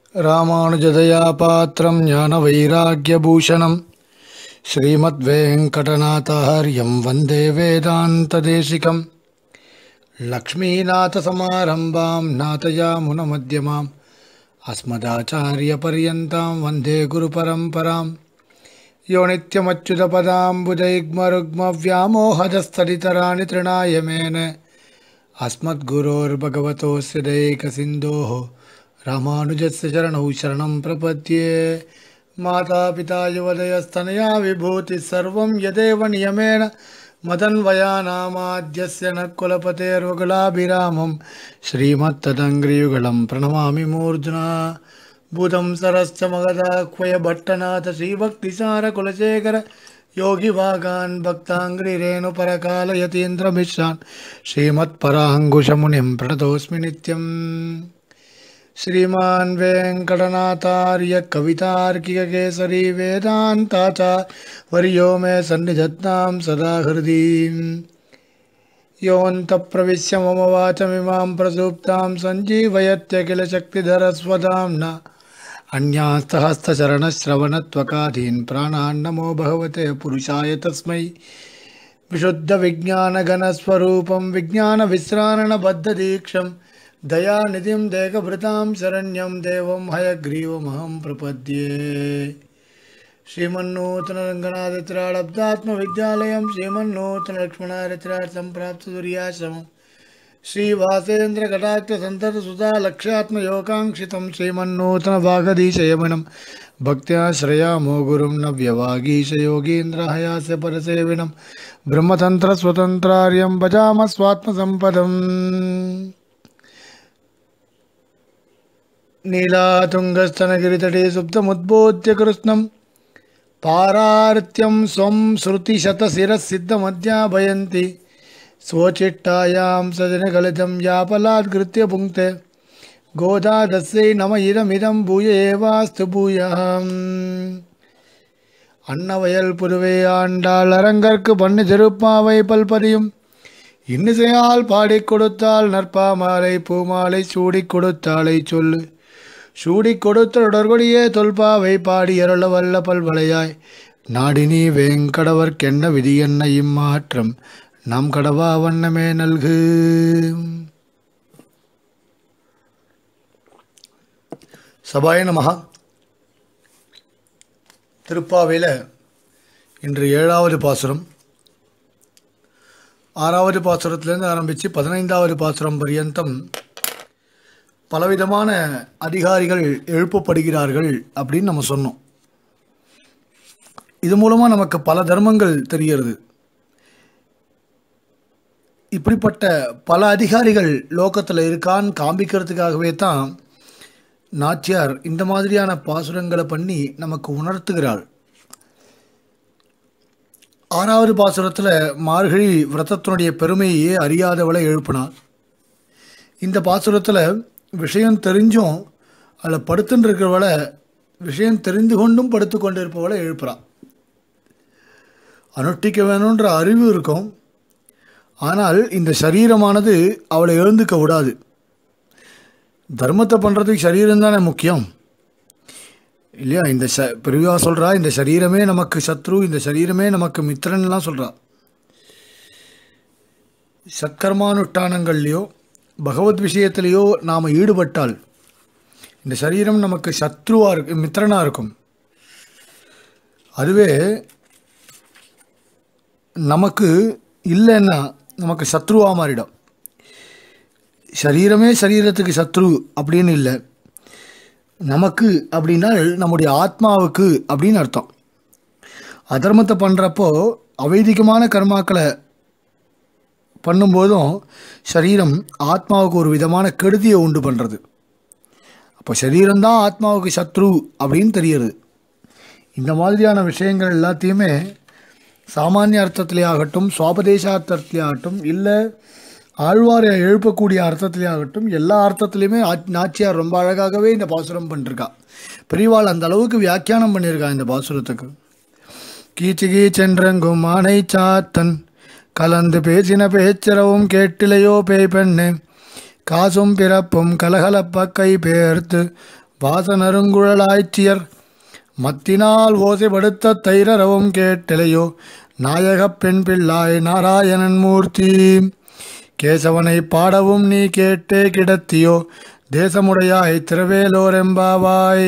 ராமானுஜதயா பாத்திரம் ஞான வைராக்கியபூஷணம் ஸ்ரீமத்வேங்கடநாதாரியம் வந்தே வேதாந்ததேசிகம் லக்ஷ்மீநாதசமாரம்பாம் நாதயாமுனமத்தியமாம் अस्मदाचार्यपर्यन्तां वन्दे गुरुपरम्पराम् यो नित्यमच्युतपदाम्बुजैग्मरुग्मव्यामोहदस्तरितराणि तृणाय मेन अस्मद्गुरोर्भगवतोऽस्य दैकसिन्धोः रामानुजस्य चरणौ शरणं प्रपद्ये मातापिता युवदयस्तनया विभूतिः सर्वं यदेव नियमेन मदन्वयानामाद्यस्य न कुलपतेर्वकुलाभिरामं श्रीमत्तदङ्ग्रियुगलं प्रणमामि मूर्ध्ना भूतं सरश्च मगदाह्वय भट्टनाथ श्रीभक्तिसारकुलशेखर योगिभागान् भक्ताङ्ग्रिरेणुपरकालयतीन्द्रमिश्रान् श्रीमत्पराङ्कुशमुनिं प्रणतोऽस्मि नित्यम् श्रीमान् वेङ्कटनाथार्य कवितार्किककेसरी वेदान्ताचार्यो मे सन्निधत्तां सदा हृदि योऽन्तप्रविश्य मम वाचमिमां प्रसूप्तां सञ्जीवयत्य किल शक्तिधरस्वदाम्ना अन्यास्तहस्तचरणश्रवणत्वकाधीन् प्राणान् नमो भगवते पुरुषाय तस्मै विशुद्धविज्ञानगणस्वरूपं विज्ञानविश्राणबद्धदीक्षम् दयानिधिं देहभृतां शरण्यं देवं हयग्रीवमहं प्रपद्ये श्रीमन्नूतनरङ्गनाथत्राळब्दात्मविद्यालयं श्रीमन्नूतनलक्ष्मणारत्रात् सम्प्राप्तदुर्याश्रमं श्रीभासेन्द्रकटाक्षसन्ततसुधा लक्ष्यात्मयोगाङ्क्षितं श्रीमन्नूतनभागधीशयमनं भक्त्या श्रयामो गुरुं नव्यवागीशयोगीन्द्रहयास्य परसेविनं ब्रह्मतन्त्रस्वतन्त्रार्यं भजामः स्वात्मसम्पदम् नीलातुङ्गस्तनगिरितटे सुप्तमुद्बोध्य कृत्स्नं पारार्त्यं स्वं श्रुतिशतशिरःसिद्धमध्याभयन्ति स्वचिट्टायां सजनगलितं यापलात्कृत्य पुङ्क्ते गोदादस्यै नम इदमिदं भूय एवास्तु भूयः அன்னவயல் புதுவை ஆண்டாள் அரங்கற்கு பண்ணு திருப்பாவை பல்பதியும் இன்னிசையால் பாடிக் கொடுத்தால் நற்பாமாலை பூமாலை சூடிக் கொடுத்தாலை சொல்லு சூடிக் கொடுத்த தொடர்கொடியே தொல்பாவை பாடி அருள வல்ல பல்வளையாய் நாடினி வேங்கடவர்க்கென்ன விதி என்ன இம்மாற்றம் நம் கடவா வண்ணமே நல்கு சபாய நமகா திருப்பாவையில் இன்று ஏழாவது பாசுரம் ஆறாவது பாசுரத்திலேருந்து ஆரம்பித்து பதினைந்தாவது பாசுரம் பரியந்தம் பலவிதமான அதிகாரிகள் எழுப்பப்படுகிறார்கள் அப்படின்னு நம்ம சொன்னோம் இது மூலமாக நமக்கு பல தர்மங்கள் தெரிகிறது இப்படிப்பட்ட பல அதிகாரிகள் லோகத்தில் இருக்கான்னு காண்பிக்கிறதுக்காகவே தான் நாச்சியார் இந்த மாதிரியான பாசுரங்களை பண்ணி நமக்கு உணர்த்துகிறாள் ஆறாவது பாசுரத்தில் மார்கழி விரதத்தினுடைய பெருமையே அறியாதவளை எழுப்பினாள் இந்த பாசுரத்தில் விஷயம் தெரிஞ்சும் அதில் படுத்துன்னு இருக்கிறவளை விஷயம் தெரிந்து கொண்டும் படுத்து கொண்டு இருப்பவளை எழுப்புறான் அனுஷ்டிக்க வேணுன்ற அறிவு இருக்கும் ஆனால் இந்த சரீரமானது அவளை எழுந்துக்க விடாது தர்மத்தை பண்ணுறதுக்கு சரீரம் தானே முக்கியம் இல்லையா இந்த ச பெரியவா சொல்கிறா இந்த சரீரமே நமக்கு சத்ரு இந்த சரீரமே நமக்கு மித்திரன்லாம் சொல்கிறா சத்கர்மானுஷ்டானங்கள்லையோ பகவத் விஷயத்திலேயோ நாம் ஈடுபட்டால் இந்த சரீரம் நமக்கு சத்ருவாக இருக்கு மித்திரனாக இருக்கும் அதுவே நமக்கு இல்லைன்னா நமக்கு சத்ருவாக மாறிடும் சரீரமே சரீரத்துக்கு சத்ரு அப்படின்னு இல்லை நமக்கு அப்படின்னா நம்முடைய ஆத்மாவுக்கு அப்படின்னு அர்த்தம் அதர்மத்தை பண்ணுறப்போ அவைதிகமான கர்மாக்களை பண்ணும்போதும் சரீரம் ஆத்மாவுக்கு ஒரு விதமான கெடுதியை உண்டு பண்ணுறது அப்போ சரீரம்தான் ஆத்மாவுக்கு சத்ரு அப்படின்னு தெரியுது இந்த மாதிரியான விஷயங்கள் எல்லாத்தையுமே சாமானிய அர்த்தத்திலே ஆகட்டும் சுவாபதேசார்த்தத்திலே ஆகட்டும் இல்லை ஆழ்வாரை எழுப்பக்கூடிய அர்த்தத்திலே ஆகட்டும் எல்லா அர்த்தத்துலேயுமே நாச்சியார் ரொம்ப அழகாகவே இந்த பாசுரம் பண்ணிருக்கா பெரியவாள் அந்த அளவுக்கு வியாக்கியானம் பண்ணியிருக்கா இந்த பாசுரத்துக்கு கீச்சு கீச்சென்றெங்கும் ஆனை சாத்தன் கலந்து பேசின பேச்சரவும் கேட்டிலையோ பேய் பெண்ணு காசும் பிறப்பும் கலகலப்ப கை பேர்த்து வாசனருங்குழலாய்ச்சியர் மத்தினால் ஓசைப்படுத்த தைரரவும் கேட்டிலையோ நாயகப் பெண் பிள்ளாய் நாராயணன் மூர்த்தி கேசவனை பாடவும் நீ கேட்டே கிடத்தியோ தேசமுடையாய் திரவேலோரெம்பாவாய்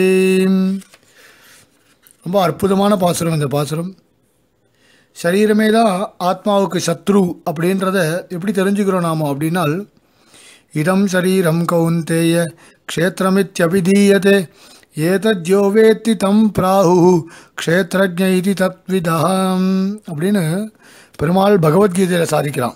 ரொம்ப அற்புதமான பாசுரம் இந்த பாசுரம் சரீரமே தான் ஆத்மாவுக்கு சத்ரு அப்படின்றத எப்படி தெரிஞ்சுக்கிறோம் நாம அப்படின்னால் இதம் சரீரம் கௌந்தேய க்ஷேத்திரமித்யபிதீயதே ஏதத்யோ வேத்தி தம் பிராஹு க்ஷேத்ரஜ இது தத்விதாம் அப்படின்னு பெருமாள் பகவத்கீதையில் சாதிக்கிறான்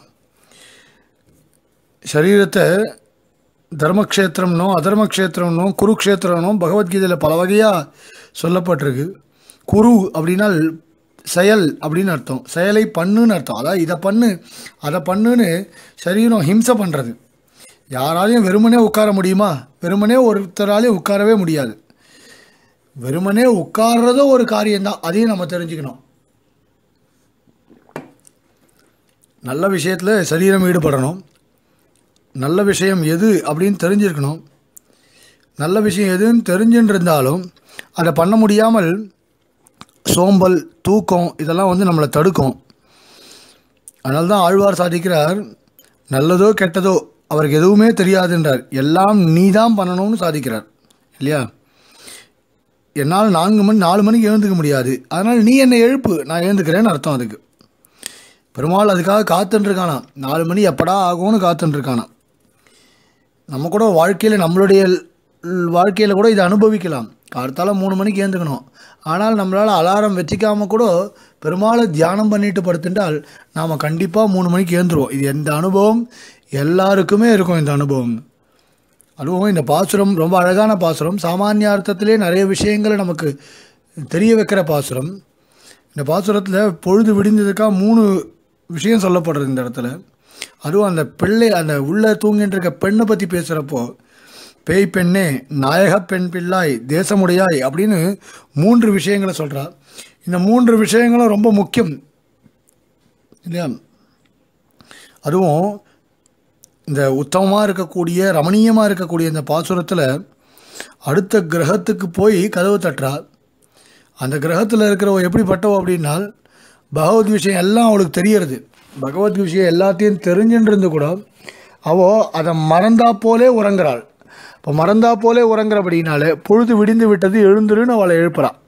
சரீரத்தை தர்மக்ஷேத்திரம்னோ அதர்மக்ஷேத்திரம்னோ குருக்ஷேத்திரம்னோ பகவத்கீதையில் பல வகையாக சொல்லப்பட்டிருக்கு குரு அப்படின்னா செயல் அப்படின்னு அர்த்தம் செயலை பண்ணுன்னு அர்த்தம் அதாவது இதை பண்ணு அதை பண்ணுன்னு சரீரம் ஹிம்சை பண்ணுறது யாராலையும் வெறுமனே உட்கார முடியுமா வெறுமனே ஒருத்தராலையும் உட்காரவே முடியாது வெறுமனே உட்கார்றதோ ஒரு காரியம்தான் அதையும் நம்ம தெரிஞ்சுக்கணும் நல்ல விஷயத்தில் சரீரம் ஈடுபடணும் நல்ல விஷயம் எது அப்படின்னு தெரிஞ்சிருக்கணும் நல்ல விஷயம் எதுன்னு தெரிஞ்சுட்டு இருந்தாலும் அதை பண்ண முடியாமல் சோம்பல் தூக்கம் இதெல்லாம் வந்து நம்மளை தடுக்கும் அதனால தான் ஆழ்வார் சாதிக்கிறார் நல்லதோ கெட்டதோ அவருக்கு எதுவுமே தெரியாதுன்றார் எல்லாம் நீ தான் பண்ணணும்னு சாதிக்கிறார் இல்லையா என்னால் நான்கு மணி நாலு மணிக்கு எழுந்துக்க முடியாது அதனால் நீ என்னை எழுப்பு நான் எழுந்துக்கிறேன்னு அர்த்தம் அதுக்கு பெருமாள் அதுக்காக காத்துட்டுருக்கானா நாலு மணி எப்படா ஆகும்னு காத்துட்டுருக்கானா நம்ம கூட வாழ்க்கையில் நம்மளுடைய வாழ்க்கையில் கூட இதை அனுபவிக்கலாம் காலத்தால மூணு மணிக்கு ஏந்துக்கணும் ஆனால் நம்மளால் அலாரம் வச்சுக்காமல் கூட பெருமாளை தியானம் பண்ணிட்டு படுத்துட்டால் நாம் கண்டிப்பாக மூணு மணிக்கு ஏந்துருவோம் இது எந்த அனுபவம் எல்லாருக்குமே இருக்கும் இந்த அனுபவம் அதுவும் இந்த பாசுரம் ரொம்ப அழகான பாசுரம் சாமானிய அர்த்தத்திலே நிறைய விஷயங்களை நமக்கு தெரிய வைக்கிற பாசுரம் இந்த பாசுரத்தில் பொழுது விடிந்ததுக்காக மூணு விஷயம் சொல்லப்படுறது இந்த இடத்துல அதுவும் அந்த பிள்ளை அந்த உள்ளே தூங்கிட்டு இருக்க பெண்ணை பற்றி பேசுகிறப்போ பேய் பெண்ணே நாயக பெண் பிள்ளாய் தேசமுடையாய் அப்படின்னு மூன்று விஷயங்களை சொல்கிறா இந்த மூன்று விஷயங்களும் ரொம்ப முக்கியம் இல்லையா அதுவும் இந்த உத்தமமாக இருக்கக்கூடிய ரமணீயமாக இருக்கக்கூடிய இந்த பாசுரத்தில் அடுத்த கிரகத்துக்கு போய் கதவு தட்டுறா அந்த கிரகத்தில் இருக்கிறவ எப்படிப்பட்டவோ அப்படின்னால் பகவத் விஷயம் எல்லாம் அவளுக்கு தெரியறது பகவத் விஷயம் எல்லாத்தையும் தெரிஞ்சுட்டு கூட அவள் அதை மறந்தா போலே உறங்குறாள் இப்போ மறந்தா போலே உறங்குறபடினாலே பொழுது விடிந்து விட்டது எழுந்துருன்னு அவளை எழுப்புறாள்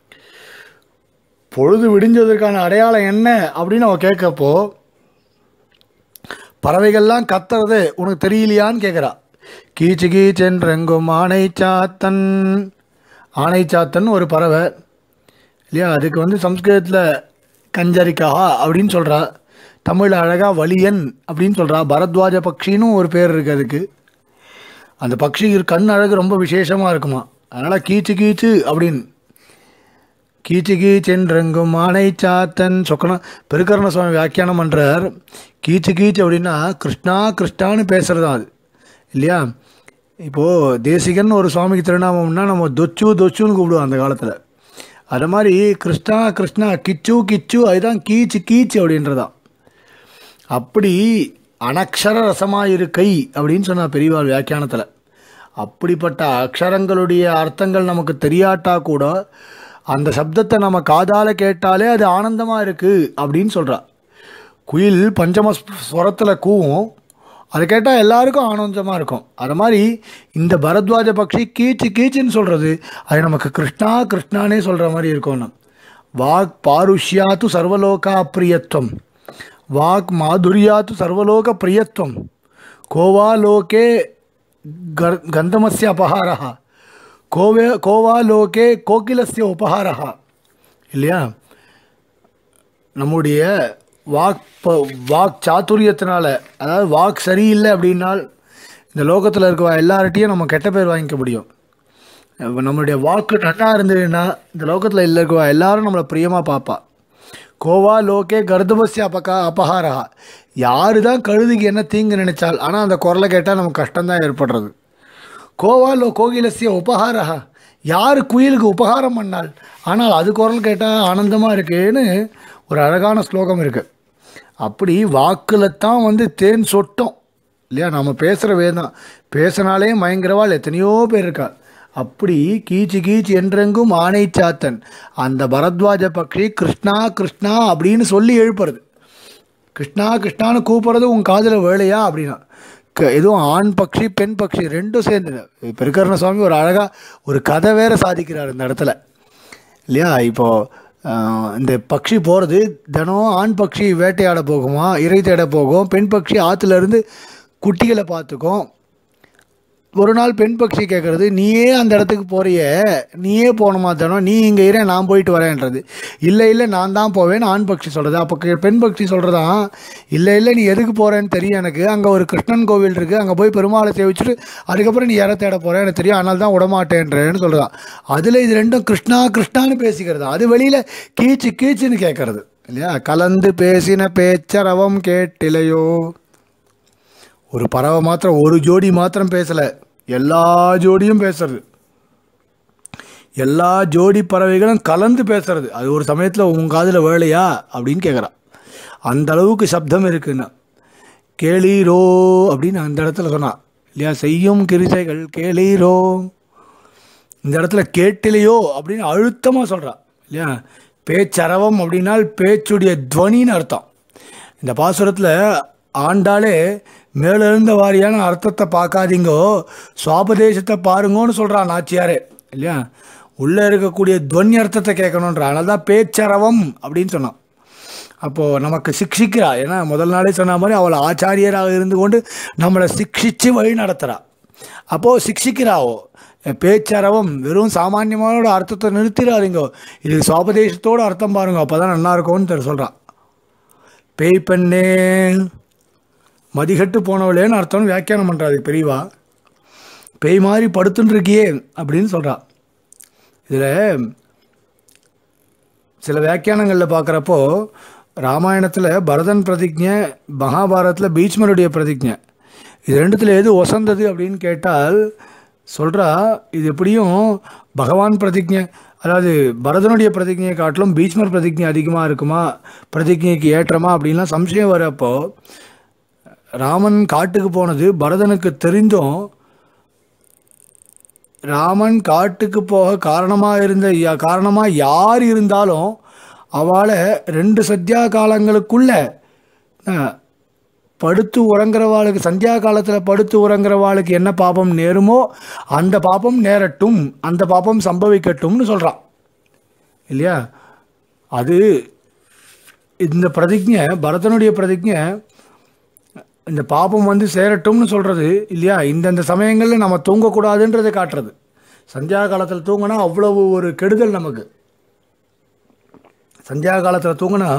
பொழுது விடிஞ்சதற்கான அடையாளம் என்ன அப்படின்னு அவள் கேட்கப்போ பறவைகள்லாம் கத்துறது உனக்கு தெரியலையான்னு கேட்குறா கீச்சு கீச்சென்றெங்கும் ஆனை சாத்தன் ஆனை சாத்தன் ஒரு பறவை இல்லையா அதுக்கு வந்து சம்ஸ்கிருதத்தில் கஞ்சரிக்கா அப்படின்னு சொல்கிறா தமிழ் அழகாக வலியன் அப்படின்னு சொல்கிறா பரத்வாஜ பக்ஷின்னு ஒரு பேர் இருக்குது அதுக்கு அந்த பக்ஷி கண் அழகு ரொம்ப விசேஷமாக இருக்குமா அதனால் கீச்சு கீச்சு அப்படின்னு கீச்சு கீச்சென்றெங்கும் ஆனை சாத்தன் சொக்கன பெருக்கரண சுவாமி வியாக்கியானம் பண்ணுறார் கீச்சு கீச்சு அப்படின்னா கிருஷ்ணா கிருஷ்ணான்னு பேசுகிறது தான் அது இல்லையா இப்போது தேசிகன் ஒரு சுவாமிக்கு திருநாமம்னா நம்ம தொச்சு தொச்சுன்னு கூப்பிடுவோம் அந்த காலத்தில் அது மாதிரி கிருஷ்ணா கிருஷ்ணா கிச்சு கிச்சு அதுதான் கீச்சு கீச்சு அப்படின்றதான் அப்படி அனக்ஷர ரசமாக இருக்கை அப்படின்னு சொன்னார் பெரியவாள் வியாக்கியானத்தில் அப்படிப்பட்ட அக்ஷரங்களுடைய அர்த்தங்கள் நமக்கு தெரியாட்டா கூட அந்த சப்தத்தை நம்ம காதால் கேட்டாலே அது ஆனந்தமாக இருக்குது அப்படின்னு சொல்கிறா குயில் பஞ்சம ஸ்வரத்தில் கூவும் அதை கேட்டால் எல்லாருக்கும் ஆனந்தமாக இருக்கும் அது மாதிரி இந்த பரத்வாஜ பக்ஷி கீச்சு கீச்சுன்னு சொல்கிறது அது நமக்கு கிருஷ்ணா கிருஷ்ணானே சொல்கிற மாதிரி இருக்கும் நம் வாக் பாருஷ்யாத்து சர்வலோகா பிரியத்துவம் வாக் மாதுரியாத்து சர்வலோக பிரியத்துவம் கோவா லோகே கர் கந்தமஸ்ய அபகாரா கோவே கோவா லோகே கோகிலஸ்ய உபகாரா இல்லையா நம்முடைய வாக் ப- வாக் சாதுரியத்தினால அதாவது வாக் சரியில்லை அப்படின்னால் இந்த லோகத்தில் இருக்க எல்லார்ட்டையும் நம்ம கெட்ட பேர் வாங்கிக்க முடியும் இப்ப நம்மளுடைய வாக்கு நன்னா இருந்ததுன்னா இந்த லோகத்தில் இல்லை இருக்க எல்லாரும் நம்மளை பிரியமாக பார்ப்பா கோவா லோகே கர்தபஸ்ய அபகா அபகாரா யாரு தான் கழுதுக்கு என்ன தீங்கு நினைச்சால் ஆனால் அந்த குரலை கேட்டால் நமக்கு கஷ்டம்தான் ஏற்படுறது கோவா லோ கோகிலசிய உபகாரா யார் குயிலுக்கு உபகாரம் பண்ணால் ஆனால் அது குரல் கேட்டால் ஆனந்தமாக இருக்கேன்னு ஒரு அழகான ஸ்லோகம் இருக்குது அப்படி வாக்கில் தான் வந்து தேன் சொட்டும் இல்லையா நம்ம பேசுகிற வேதம் பேசினாலே மயங்கிறவாள் எத்தனையோ பேர் இருக்கா அப்படி கீச்சு கீச்சு என்றெங்கும் ஆணை சாத்தன் அந்த பரத்வாஜ பக்ஷி கிருஷ்ணா கிருஷ்ணா அப்படின்னு சொல்லி எழுப்புறது கிருஷ்ணா கிருஷ்ணான்னு கூப்பிட்றது உன் காதில் வேலையா அப்படின்னா க- எதுவும் ஆண் பக்ஷி பெண் பக்ஷி ரெண்டும் சேர்ந்து பெருக்கரண சுவாமி ஒரு அழகாக ஒரு கதை வேற சாதிக்கிறார் இந்த இடத்துல இல்லையா இப்போ ஆஹ், இந்த பக்ஷி போகிறது தினம் ஆண் பக்ஷி வேட்டையாட போகுமா இறை தேட போகும் பெண் பக்ஷி ஆற்றுல இருந்து குட்டிகளை பார்த்துக்கும் ஒரு நாள் பெண் பக்ஷி கேட்குறது நீயே அந்த இடத்துக்கு போறியே நீயே போகணுமா தினம் நீ இங்கே இரு நான் போயிட்டு வரேன்றது இல்லை இல்லை நான் தான் போவேன்னு ஆண் பக்ஷி சொல்கிறது அப்போ கே- பெண் பக்ஷி சொல்கிறதா இல்லை இல்லை நீ எதுக்கு போகிறேன்னு தெரியும் எனக்கு அங்கே ஒரு கிருஷ்ணன் கோவில் இருக்குது அங்கே போய் பெருமாளை சேவிச்சுட்டு அதுக்கப்புறம் நீ இற தேட போகிறேன் எனக்கு தெரியும் அதனால தான் விடமாட்டேன்றேன்னு சொல்கிறதான் அதில் இது ரெண்டும் கிருஷ்ணா கிருஷ்ணான்னு பேசிக்கிறது அது வெளியில் கீச்சு கீச்சுன்னு கேட்கறது இல்லையா கலந்து பேசின பேச்சரவம் கேட்டிலையோ ஒரு பறவை மாத்திரம் ஒரு ஜோடி மாத்திரம் பேசலை எல்லா ஜோடியும் பேசுறது எல்லா ஜோடி பறவைகளும் கலந்து பேசுறது அது ஒரு சமயத்தில் உன் காதில் வேலையா அப்படின்னு கேட்குறான் அந்த அளவுக்கு சப்தம் இருக்குன்னா கேளீரோ அப்படின்னு அந்த இடத்துல சொன்னான் இல்லையா செய்யும் கிரிசைகள் கேளீரோ இந்த இடத்துல கேட்டிலையோ அப்படின்னு அழுத்தமாக சொல்கிறான் இல்லையா பேச்சரவம் அப்படின்னால் பேச்சுடைய துவனின்னு அர்த்தம் இந்த பாசுரத்தில் ஆண்டாலே மேல இருந்த வாரியான அர்த்தத்தை பார்க்காதீங்கோ சுவாபதேசத்தை பாருங்கோன்னு சொல்கிறான் நாச்சியாரே இல்லையா உள்ளே இருக்கக்கூடிய துவனி அர்த்தத்தை கேட்கணுன்ற அதனால தான் பேச்சரவம் அப்படின்னு சொன்னான் அப்போது நமக்கு சிக்ஷிக்கிறா ஏன்னா முதல் நாளே சொன்ன மாதிரி அவளை ஆச்சாரியராக இருந்து கொண்டு நம்மளை சிக்ஷிச்சு வழி நடத்துகிறா அப்போது சிக்ஷிக்கிறாவோ பேச்சரவம் வெறும் சாமானியமான அர்த்தத்தை நிறுத்திடாதீங்க இது சுவாபதேசத்தோட அர்த்தம் பாருங்க அப்போ தான் நல்லா இருக்கும்னு தெரி சொல்கிறான் பேய் பெண்ணே மதிகட்டு போனவளேன்னு அர்த்தம்னு வியாக்கியானம் பண்ணுறாது பெரியவா பேய் மாதிரி படுத்துன்னு இருக்கியே அப்படின்னு சொல்கிறா இதில் சில வியாக்கியானங்களில் பார்க்குறப்போ ராமாயணத்தில் பரதன் பிரதிஜை மகாபாரதத்தில் பீஷ்மருடைய பிரதிஜை இது ரெண்டுத்தில் எது ஒசந்தது அப்படின்னு கேட்டால் சொல்கிறா இது எப்படியும் பகவான் பிரதிஜை அதாவது பரதனுடைய பிரதிஜையை காட்டிலும் பீஷ்மர் பிரதிஜை அதிகமாக இருக்குமா பிரதிஜைக்கு ஏற்றமா அப்படின்லாம் சம்சயம் வரப்போ ராமன் காட்டுக்கு போனது பரதனுக்கு தெரிந்தும் ராமன் காட்டுக்கு போக காரணமாக இருந்த யா- காரணமாக யார் இருந்தாலும் அவளை ரெண்டு சத்யா காலங்களுக்குள்ள அஹ், படுத்து உறங்குறவாளுக்கு சந்தியா காலத்தில் படுத்து உறங்குறவாளுக்கு என்ன பாபம் நேருமோ அந்த பாபம் நேரட்டும் அந்த பாபம் சம்பவிக்கட்டும்னு சொல்கிறான் இல்லையா அது இந்த பிரதிஜை பரதனுடைய பிரதிஜை இந்த பாபம் வந்து சேரட்டும்னு சொல்கிறது இல்லையா இந்தந்த சமயங்களில் நம்ம தூங்கக்கூடாதுன்றதை காட்டுறது சந்தியா காலத்தில் தூங்கினா அவ்வளவு ஒரு கெடுதல் நமக்கு சந்தியா காலத்தில் தூங்கினா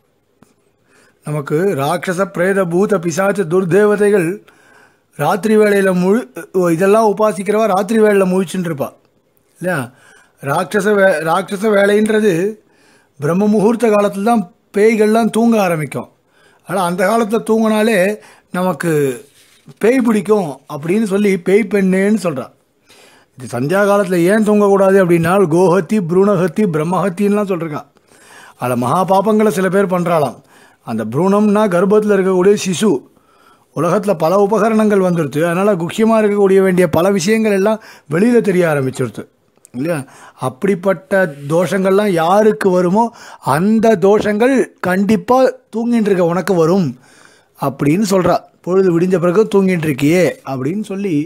நமக்கு ராட்சச பிரேத பூத பிசாச்ச துர்தேவதைகள் ராத்திரி வேளையில் முழு இதெல்லாம் உபாசிக்கிறவா ராத்திரி வேளையில் முழிச்சுட்டு இருப்பா இல்லையா ராட்சச வே ராட்சச வேலைன்றது பிரம்ம முகூர்த்த காலத்தில் தான் பேய்கள்லாம் தூங்க ஆரம்பிக்கும் ஆனால் அந்த காலத்தில் தூங்கினாலே நமக்கு பேய் பிடிக்கும் அப்படின்னு சொல்லி பேய் பெண்ணேன்னு சொல்கிறா இது சந்தியா காலத்தில் ஏன் தூங்கக்கூடாது அப்படின்னா கோஹத்தி ப்ரூணஹத்தி பிரம்மஹத்தின்லாம் சொல்லிருக்கா அதில் மகா பாப்பங்களை சில பேர் பண்ணுறாளாம் அந்த ப்ரூணம்னா கர்ப்பத்தில் இருக்கக்கூடிய சிசு உலகத்தில் பல உபகரணங்கள் வந்துடுது அதனால் குக்கியமாக இருக்கக்கூடிய வேண்டிய பல விஷயங்கள் எல்லாம் வெளியில் தெரிய ஆரம்பிச்சிருது இல்லையா அப்படிப்பட்ட தோஷங்கள்லாம் யாருக்கு வருமோ அந்த தோஷங்கள் கண்டிப்பாக தூங்கிட்டு இருக்க உனக்கு வரும் அப்படின்னு சொல்கிறா பொழுது விடிஞ்ச பிறகு தூங்கிட்டு இருக்கியே அப்படின்னு சொல்லி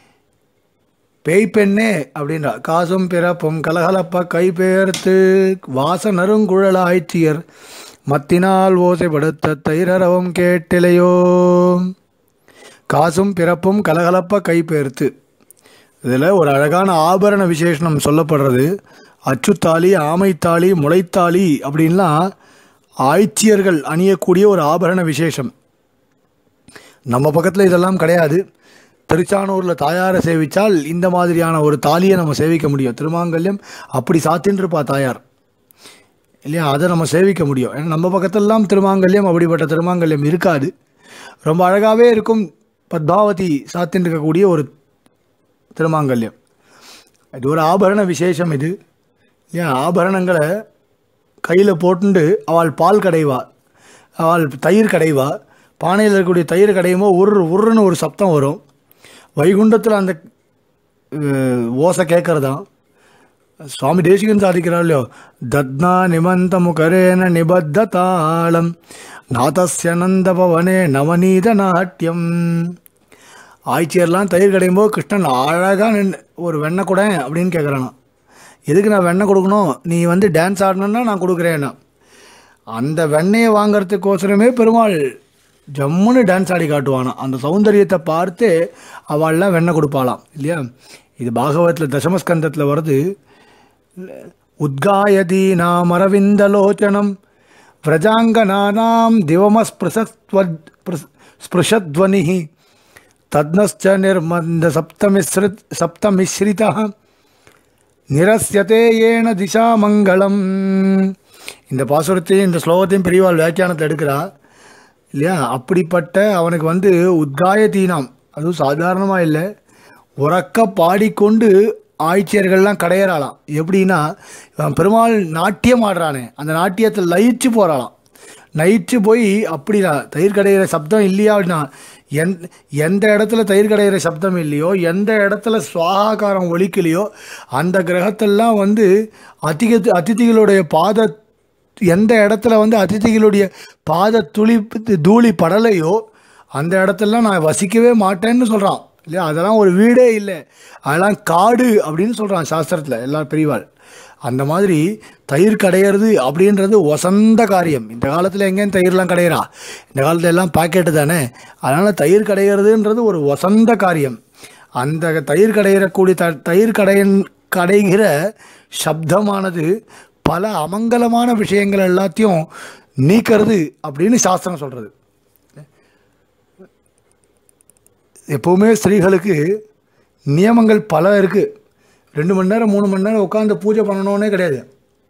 பேய் பெண்ணே அப்படின்றா காசும் பிறப்பும் கலகலப்ப கை பெயர்த்து வாச நறுங்குழல ஆய்ச்சியர் மத்தினால் ஓசைப்படுத்த தைரரவம் கேட்டிலையோ காசும் பிறப்பும் கலகலப்ப கை பெயர்த்து இதில் ஒரு அழகான ஆபரண விசேஷனம் சொல்லப்படுறது அச்சுத்தாலி ஆமைத்தாலி முளைத்தாலி அப்படின்லாம் ஆய்ச்சியர்கள் அணியக்கூடிய ஒரு ஆபரண விசேஷம் நம்ம பக்கத்தில் இதெல்லாம் கிடையாது திருச்சானூரில் தாயாரை சேவித்தால் இந்த மாதிரியான ஒரு தாலியை நம்ம சேவிக்க முடியும் திருமாங்கல்யம் அப்படி சாத்தின்னு இருப்பா தாயார் இல்லையா அதை நம்ம சேவிக்க முடியும் ஏன்னா நம்ம பக்கத்துலலாம் திருமாங்கல்யம் அப்படிப்பட்ட திருமாங்கல்யம் இருக்காது ரொம்ப அழகாகவே இருக்கும் பத்மாவதி சாத்தின்னு இருக்கக்கூடிய ஒரு திருமாங்கல்யம் இது ஒரு ஆபரண விசேஷம் இது ஏன் ஆபரணங்களை கையில் போட்டுண்டு அவள் பால் கடைவா அவள் தயிர் கடைவா பானையில் இருக்கக்கூடிய தயிர் கடையுமோ உரு உருன்னு ஒரு சப்தம் வரும் வைகுண்டத்தில் அந்த அஹ், ஓசை கேட்கறதான் சுவாமி தேசிகன் சாதிக்கிறார் இல்லையோ தத்னா நிமந்த முகரேன நிபத்த தாளம் நாதஸ்ய நந்த பவனே நவநீத நாட்டியம் ஆய்ச்சியர்லாம் தயிர் கடையும் போது கிருஷ்ணன் அழகாக நின்று ஒரு வெண்ணெய் கூட அப்படின்னு கேட்குறானா எதுக்கு நான் வெண்ணெய் கொடுக்கணும் நீ வந்து டான்ஸ் ஆடணுன்னா நான் கொடுக்குறேன்னா அந்த வெண்ணெயை வாங்குறதுக்கோசரமே பெருமாள் ஜம்முன்னு டான்ஸ் ஆடி காட்டுவானா அந்த சௌந்தரியத்தை பார்த்து அவள்லாம் வெண்ணெய் கொடுப்பாளாம் இல்லையா இது பாகவத்தில் தசமஸ்கந்தத்தில் வருது உத்காயதீனாம் அரவிந்தலோச்சனம் விரஜாங்கனானாம் திவமஸ்பிருசத்வத் ஸ்பிருஷத்வனி தத்னஸ்ச நிர்மந்த சப்தமிஸ்ரித் சப்தமிஸ்ரிதா நிரஸ்யதே ஏன திசா மங்களம் இந்த பாசுரத்தையும் இந்த ஸ்லோகத்தையும் பெரியவாள் வியாக்கியானத்தை எடுக்கிறா இல்லையா அப்படிப்பட்ட அவனுக்கு வந்து உத்காய தீனாம் அதுவும் சாதாரணமாக இல்லை உறக்க பாடிக்கொண்டு ஆய்ச்சியர்கள்லாம் கடையறாளாம் எப்படின்னா இவன் பெருமாள் நாட்டியம் ஆடுறானே அந்த நாட்டியத்தில் லயிச்சு போகிறாளாம் நயிச்சு போய் அப்படிதான் தயிர் கடையிற சப்தம் இல்லையா அப்படின்னா எந் எந்த இடத்துல தயிர் கடையிற சப்தம் இல்லையோ எந்த இடத்துல சுவாகாரம் ஒலிக்கலையோ அந்த கிரகத்தெல்லாம் வந்து அதிக அதிதிகளுடைய பாத எந்த இடத்துல வந்து அதிதிகளுடைய பாத துளி தூளி படலையோ அந்த இடத்துலலாம் நான் வசிக்கவே மாட்டேன்னு சொல்கிறான் இல்லையா அதெல்லாம் ஒரு வீடே இல்லை அதெல்லாம் காடு அப்படின்னு சொல்கிறான் சாஸ்திரத்தில் எல்லா பெரியவாள் அந்த மாதிரி தயிர் கடையிறது அப்படின்றது வசந்த காரியம் இந்த காலத்தில் எங்கேயும் தயிர்லாம் கடையிறா இந்த காலத்துல எல்லாம் பாக்கெட்டு தானே அதனால் தயிர் கடையிறதுன்றது ஒரு வசந்த காரியம் அந்த தயிர் கடையிறக்கூடிய த தயிர் கடையன் கடைகிற சப்தமானது பல அமங்கலமான விஷயங்கள் எல்லாத்தையும் நீக்கிறது அப்படின்னு சாஸ்திரம் சொல்கிறது எப்போவுமே ஸ்திரீகளுக்கு நியமங்கள் பல இருக்குது ரெண்டு மணி நேரம் மூணு மணி நேரம் உட்காந்து பூஜை பண்ணணுன்னே கிடையாது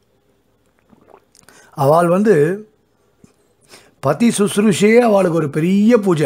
அவள் வந்து பதி சுசுருஷையே அவளுக்கு ஒரு பெரிய பூஜை